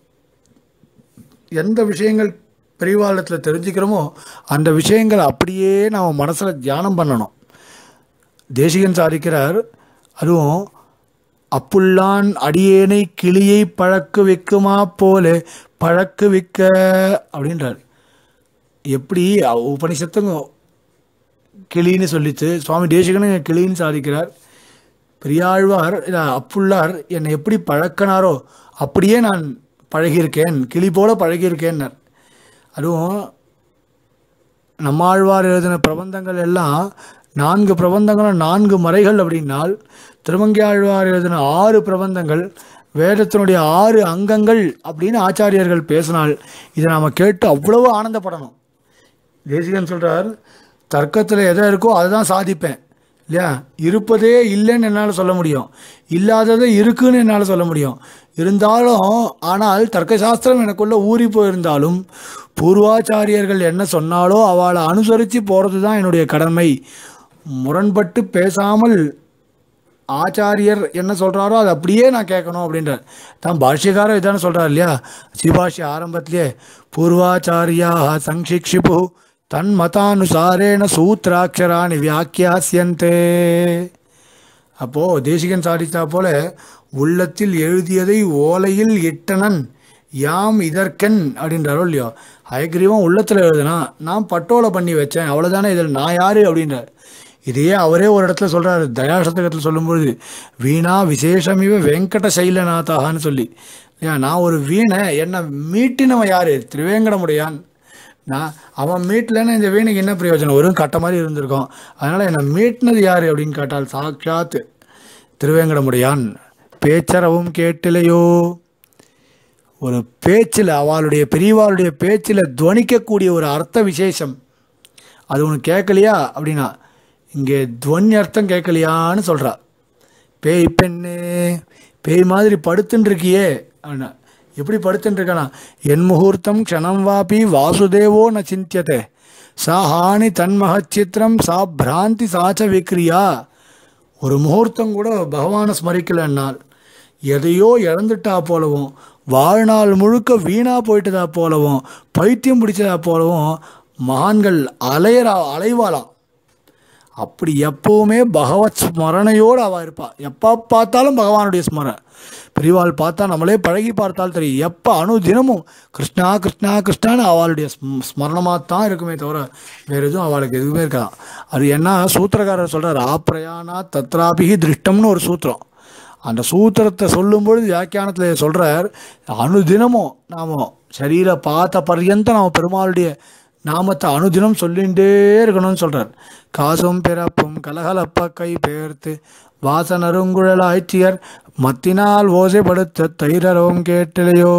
எந்த விஷயங்கள் பெரிவாளத்தில் தெரிஞ்சுக்கிறோமோ அந்த விஷயங்களை அப்படியே நாம் மனசில் தியானம் பண்ணணும் தேசிகன் சாதிக்கிறார் அதுவும் அப்புள்ளான் அடியேனை கிளியை பழக்கு வைக்குமா போல பழக்கு விக்க அப்படின்றார் எப்படி அ- உபனிஷத்தும் கிளின்னு சொல்லிச்சு சுவாமி தேசிகனும் கிளின்னு சாதிக்கிறார் பெரியாழ்வார் இல்ல, அப்புள்ளார் என்னை எப்படி பழக்கினாரோ அப்படியே நான் பழகியிருக்கேன் கிளி போல பழகியிருக்கேன்னார் அதுவும் நம்மாழ்வார் எழுதின பிரபந்தங்கள் எல்லாம் நான்கு பிரபந்தங்களும் நான்கு மறைகள் அப்படின்னால் திருமங்கியாழ்வார் எழுதின ஆறு பிரபந்தங்கள் வேதத்தினுடைய ஆறு அங்கங்கள் அப்படின்னு ஆச்சாரியர்கள் பேசினால் இதை நாம் கேட்டு அவ்வளவு ஆனந்தப்படணும் தேசிகன் சொல்கிறார் தர்க்கத்தில் எதை இருக்கோ அதை தான் சாதிப்பேன் இல்லையா இருப்பதே இல்லைன்னு என்னால் சொல்ல முடியும் இல்லாததை இருக்குன்னு என்னால் சொல்ல முடியும் இருந்தாலும் ஆனால் தர்க்கசாஸ்திரம் எனக்குள்ள ஊறி போயிருந்தாலும் பூர்வாச்சாரியர்கள் என்ன சொன்னாலோ அவளை அனுசரித்து போகிறது தான் என்னுடைய கடமை முரண்பட்டு பேசாமல் ஆச்சாரியர் என்ன சொல்கிறாரோ அது அப்படியே நான் கேட்கணும் அப்படின்றார் தான் பாஷ்யக்காரர் இதானே சொல்கிறார் இல்லையா ஸ்ரீபாஷ்ய ஆரம்பத்திலே பூர்வாச்சாரியா சங்கிக்ஷிபு தன் மதானுசாரேன சூத்ராட்சராணி வியாக்கியாசியந்தே அப்போது தேசிகன் சாதித்தா போல உள்ளத்தில் எழுதியதை ஓலையில் இட்டனன் யாம் இதற்கென் அப்படின்றாரோ இல்லையோ ஹயக்ரீவம் உள்ளத்தில் எழுதுனா நான் பட்டோலை பண்ணி வச்சேன் அவ்வளோதானே இதில் நான் யார் அப்படின்றார் இதையே அவரே ஒரு இடத்துல சொல்கிறாரு தயாசதகத்தில் சொல்லும்பொழுது வீணா விசேஷமிவ வெங்கட சைலநாதான்னு சொல்லி ஏன் நான் ஒரு வீணை என்னை மீட்டினவன் யார் திருவேங்கடமுடையான் நான் அவன் மீட்டலன்னா இந்த வீணைக்கு என்ன பிரயோஜனம் வெறும் கட்ட மாதிரி இருந்திருக்கும் அதனால் என்னை மீட்டினது யார் அப்படின்னு கேட்டால் சாட்சாத் திருவேங்கடமுடையான் பேச்சரவும் கேட்டிலையோ ஒரு பேச்சில் அவளுடைய பெரியவாளுடைய பேச்சில் துவனிக்கக்கூடிய ஒரு அர்த்த விசேஷம் அது உனக்கு கேட்கலையா அப்படின்னா இங்கே துவனி அர்த்தம் கேட்கலையான்னு சொல்கிறா பேய் பெண்ணு பேய் மாதிரி படுத்துன்னு இருக்கியே அப்படின்னா எப்படி படுத்துன்னு இருக்கானா என் முகூர்த்தம் க்ஷணம் வாபி வாசுதேவோ ந சிந்தியதே சா ஹானி தன்மஹச்சித்திரம் சா பிராந்தி சாச்ச விக்ரியா ஒரு முகூர்த்தம் கூட பகவானை ஸ்மரிக்கலைன்னால் எதையோ இழந்துட்டா போலவும் வாழ்நாள் முழுக்க வீணா போயிட்டதா போலவும் பைத்தியம் பிடிச்சதா போலவும் மகான்கள் அலையறா அலைவாளாம் அப்படி எப்பவுமே பகவத் ஸ்மரணையோடு அவள் இருப்பாள் எப்போ பார்த்தாலும் பகவானுடைய ஸ்மரணை பெரியவாள் பார்த்தா நம்மளே பழகி பார்த்தால் தெரியும் எப்போ அணு தினமும் கிருஷ்ணா கிருஷ்ணா கிருஷ்ணான்னு அவளுடைய ஸ்மரணமாக தான் இருக்குமே தவிர வேறு எதுவும் அவளுக்கு எதுவுமே இருக்காது அது என்ன சூத்திரக்காரர் சொல்கிறார் ஆப்ரயானா தத்ராபிகி திருஷ்டம்னு ஒரு சூத்திரம் அந்த சூத்திரத்தை சொல்லும்பொழுது வியாக்கியானத்தில் சொல்கிறார் அனுதினமும் நாம் சரீர பார்த்த பர்யந்தம் நாம் பெருமாளுடைய நாமத்தை அனுதினம் சொல்லிகிட்டே இருக்கணும்னு சொல்கிறார் காசும் பிறப்பும் கலகலப்ப கை பெயர்த்து வாசனருங்குழல் ஆய்ச்சியர் மத்தினால் ஓசைப்படுத்த தைரரவும் கேட்டலையோ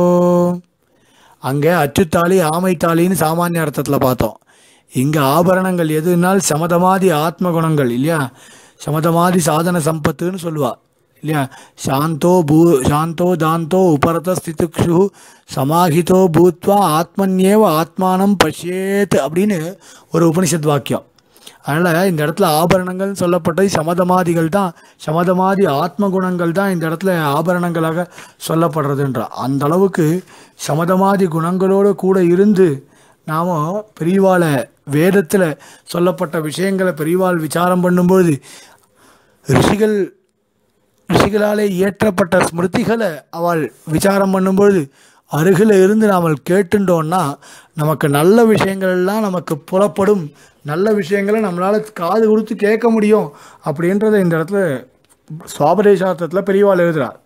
அங்கே அச்சுத்தாளி ஆமைத்தாளின்னு சாமானிய அர்த்தத்தில் பார்த்தோம் இங்கே ஆபரணங்கள் எதுனால் சமதமாதி ஆத்ம குணங்கள் இல்லையா சமதமாதி சாதன சம்பத்துன்னு சொல்லுவா இல்லையா சாந்தோ பூ சாந்தோ தாந்தோ உபரத ஸ்திதிக்ஷு சமாஹிதோ பூத்வா ஆத்மன்யேவ ஆத்மானம் பஷ்யேத் அப்படின்னு ஒரு உபனிஷத் வாக்கியம் அதனால் இந்த இடத்துல ஆபரணங்கள்னு சொல்லப்பட்டது சமதமாதிகள் தான் சமதமாதி ஆத்ம குணங்கள் தான் இந்த இடத்துல ஆபரணங்களாக சொல்லப்படுறதுன்ற அந்த அளவுக்கு சமதமாதி குணங்களோடு கூட இருந்து நாம் பெரியவாளை வேதத்தில் சொல்லப்பட்ட விஷயங்களை பெரியவாள் விசாரம் பண்ணும்போது ரிஷிகள் ரிஷிகளாலே இயற்றப்பட்ட ஸ்மிருதிகளை அவள் விசாரம் பண்ணும்பொழுது அருகில் இருந்து நாம் கேட்டுட்டோன்னா நமக்கு நல்ல விஷயங்கள் எல்லாம் நமக்கு புலப்படும் நல்ல விஷயங்களை நம்மளால் காது கொடுத்து கேட்க முடியும் அப்படின்றத இந்த இடத்துல சுவாபதேசார்த்தத்தில் பெரியவாள் எழுதுகிறார்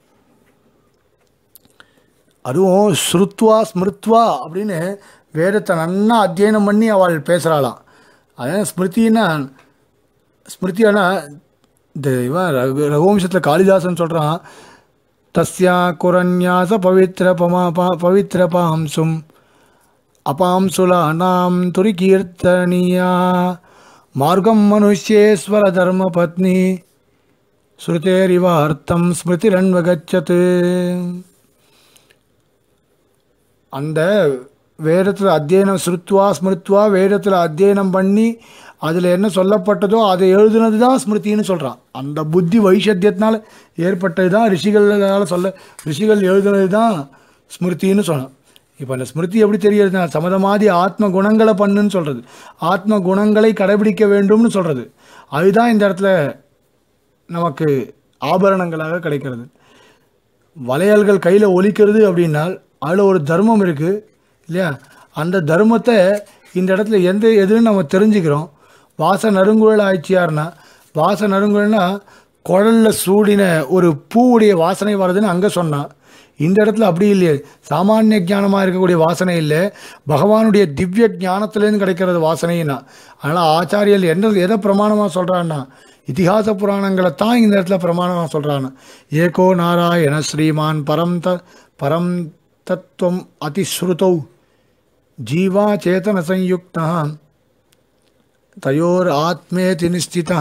அதுவும் ஸ்ருத்வா ஸ்மிருத்வா அப்படின்னு வேதத்தை நன்னா அத்தியனம் பண்ணி அவள் பேசுகிறாளாம் அதான் ஸ்மிருதினா ஸ்மிருதியானா இந்த இவன் ரகு ரகுவம்சத்தில் காளிதாசன் சொல்கிறான் தஸ்யா குரண்யாச பவித்ர பமா பா பவித்ர பாம்சும் அபாம்சுலானாம் துரிகீர்த்தனியா மார்க்கம் மனுஷ்யேஸ்வர தர்ம பத்னி ஸ்ருதேரிவ அர்த்தம் ஸ்மிருதிரன்வகச்சது அந்த வேதத்தில் அத்தியனம் ஸ்ருத்வா ஸ்மிருத்வா வேதத்தில் அத்தியனம் பண்ணி அதில் என்ன சொல்லப்பட்டதோ அதை எழுதுனது தான் ஸ்மிருதின்னு சொல்கிறான் அந்த புத்தி வைஷத்தியத்தினால ஏற்பட்டது தான் ரிஷிகளால் சொல்ல ரிஷிகள் எழுதுனது தான் ஸ்மிருதின்னு சொன்னான் இப்போ அந்த ஸ்மிருதி எப்படி தெரியறதுனா சமதமாதி ஆத்ம குணங்களை பண்ணுன்னு சொல்கிறது ஆத்ம குணங்களை கடைபிடிக்க வேண்டும்னு சொல்கிறது அதுதான் இந்த இடத்துல நமக்கு ஆபரணங்களாக கிடைக்கிறது வளையல்கள் கையில் ஒலிக்கிறது அப்படின்னால் அதில் ஒரு தர்மம் இருக்குது இல்லையா அந்த தர்மத்தை இந்த இடத்துல எந்த எதுன்னு நம்ம தெரிஞ்சுக்கிறோம் வாச நறுங்குழல் ஆய்ச்சியார்னா வாச நறுங்குழல்னா குழலில் சூடின ஒரு பூவுடைய வாசனை வருதுன்னு அங்கே சொன்னான் இந்த இடத்துல அப்படி இல்லையே சாமானிய ஞானமாக இருக்கக்கூடிய வாசனை இல்லை பகவானுடைய திவ்ய ஞானத்துலேருந்து கிடைக்கிறது வாசனைன்னா அதனால் ஆச்சாரியல் என்ன எதை பிரமாணமாக சொல்கிறான்னா இதிகாச புராணங்களை தான் இந்த இடத்துல பிரமாணமாக சொல்கிறாங்க ஏகோ நாராயண ஸ்ரீமான் பரம் த பரம் தத்துவம் அதிஸ்ருதௌ ஜீவா சேதன சயுக்தா தயோர் ஆத்மேதி நிஷ்டிதா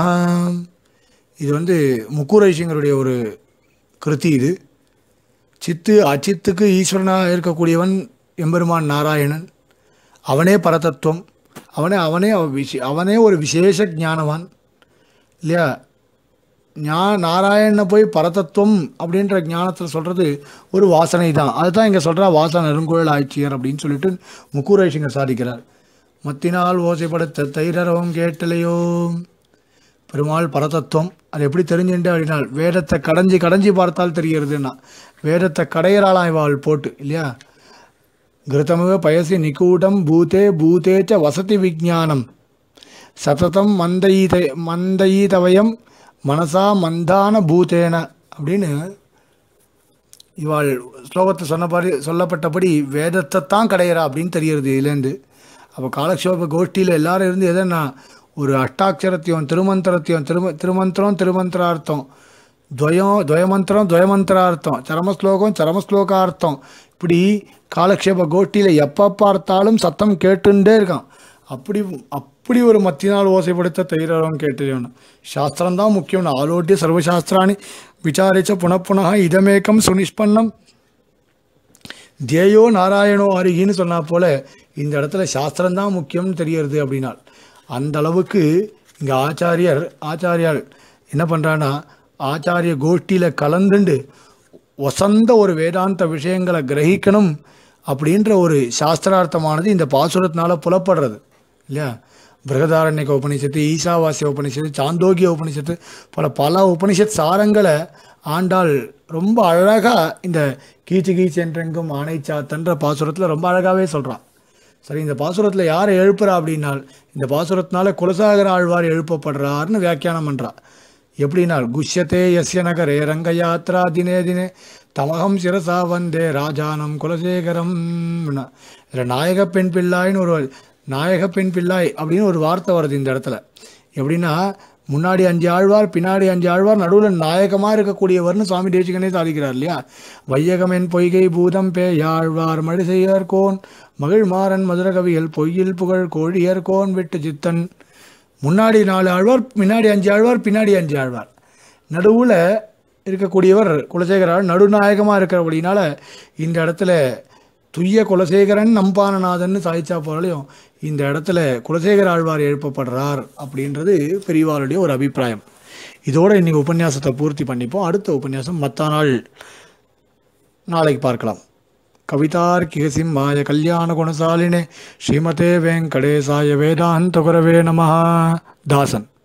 இது வந்து முக்குரைசிங்கருடைய ஒரு கிருதி இது சித்து அச்சித்துக்கு ஈஸ்வரனாக இருக்கக்கூடியவன் எம்பெருமான் நாராயணன் அவனே பரதத்துவம் அவனே அவனே அவ- விஷ- அவனே ஒரு விசேஷ ஞானவான் இல்லையா ஞா நாராயணனை போய் பரதத்துவம் அப்படின்ற ஞானத்தில் சொல்கிறது ஒரு வாசனை தான் அதுதான் இங்கே சொல்கிறா வாசனை நெருங்குழல் ஆட்சியர் அப்படின்னு சொல்லிட்டு முக்கூரேஷிங்க சாதிக்கிறார் மத்தினால் ஓசைப்படுத்த தைரரவம் கேட்டலையோ பெருமாள் பரதத்துவம் அது எப்படி தெரிஞ்சுட்டு அப்படின்னா வேதத்தை கடைஞ்சி கடைஞ்சி பார்த்தால் தெரிகிறதுன்னா வேதத்தை கடையிறாளாம் இவாள் போட்டு இல்லையா கிருத்தமிவ பயசி நிகூடம் பூதே பூதே ச வசதி விஜானம் சததம் மந்தயீத மந்தயீதவயம் மனசா மந்தான பூதேன அப்படின்னு இவாள் ஸ்லோகத்தை சொன்னபடி சொல்லப்பட்டபடி வேதத்தை தான் கடையிறா அப்படின்னு தெரியுறது இதுலேருந்து அப்போ காலக்ஷேப கோஷ்டியில் எல்லாரும் இருந்து எதனா ஒரு அஷ்டாட்சரத்தையும் திருமந்திரத்தையும் திரும திருமந்திரம் திருமந்திரார்த்தம் துவயம் துவயமந்திரம் துவயமந்திரார்த்தம் சரமஸ்லோகம் சரமஸ்லோகார்த்தம் இப்படி காலக்ஷேப கோஷ்டியில் எப்போ பார்த்தாலும் சத்தம் கேட்டுட்டே இருக்கான் அப்படி அப்படி ஒரு மத்தினால் ஓசைப்படுத்த தைரவன் கேட்டுக்கணும் சாஸ்திரம் தான் முக்கியம் ஆலோட்டிய சர்வசாஸ்திராணி விசாரிச்ச புனப்புனக இதமேக்கம் சுனிஷ்பன்னம் தேயோ நாராயணோ அருகின்னு சொன்னா போல இந்த இடத்துல சாஸ்திரம் தான் முக்கியம்னு தெரியறது அப்படின்னால் அந்த அளவுக்கு இங்கே ஆச்சாரியர் ஆச்சாரியார் என்ன பண்ணுறான்னா ஆச்சாரிய கோஷ்டியில் கலந்துண்டு வசந்த ஒரு வேதாந்த விஷயங்களை கிரகிக்கணும் அப்படின்ற ஒரு சாஸ்திரார்த்தமானது இந்த பாசுரத்தினால புலப்படுறது இல்லையா பிரகதாரண்யக உபனிஷத்து ஈசாவாசிய உபனிஷத்து சாந்தோக்கிய உபனிஷத்து பல பல உபனிஷத் சாரங்களை ஆண்டாள் ரொம்ப அழகாக இந்த கீச்சு கீச்சு என்றெங்கும் ஆணை சாத்தன்ற பாசுரத்தில் ரொம்ப அழகாகவே சொல்கிறான் சரி இந்த பாசுரத்தில் யாரை எழுப்புறா அப்படின்னால் இந்த பாசுரத்தினால குலசாகர ஆழ்வார் எழுப்பப்படுறாருன்னு வியாக்கியானம் பண்ணுறா எப்படின்னா குஷ்யத்தே யஸ்ய நகரே ரங்க யாத்ரா தினே தினே தமகம் சிரசா வந்தே ராஜானம் குலசேகரம் இதில் நாயக பெண் பிள்ளாய்னு ஒரு நாயக பெண் பிள்ளாய் அப்படின்னு ஒரு வார்த்தை வருது இந்த இடத்துல எப்படின்னா முன்னாடி அஞ்சு ஆழ்வார் பின்னாடி அஞ்சு ஆழ்வார் நடுவில் நாயகமாக இருக்கக்கூடியவர்னு சுவாமி தேசிகனே சாதிக்கிறார் இல்லையா வையகமென் பொய்கை பூதம் பேயாழ்வார் மழிசெய்யர்கோன் மகிழ்மாறன் மதுரகவியல் பொய்யில் புகழ் கோழியர்கோன் விட்டு சித்தன் முன்னாடி நாலு ஆழ்வார் முன்னாடி அஞ்சு ஆழ்வார் பின்னாடி அஞ்சு ஆழ்வார் நடுவில் இருக்கக்கூடியவர் குலசேகரால் நடுநாயகமாக இருக்கிறபடினால இந்த இடத்துல துய்ய குலசேகரன் நம்பானநாதன் சாதிச்சா போராலையும் இந்த இடத்துல குலசேகர ஆழ்வார் எழுப்பப்படுறார் அப்படின்றது பெரியவாளுடைய ஒரு அபிப்பிராயம் இதோட இன்னைக்கு உபன்யாசத்தை பூர்த்தி பண்ணிப்போம் அடுத்த உபன்யாசம் மற்ற நாள் நாளைக்கு பார்க்கலாம் கவிதார்க்கிக சிம்மாய கல்யாண குணசாலினே ஸ்ரீமதே வெங்கடேசாய வேதாந்த குரவே நமஹ தாசன்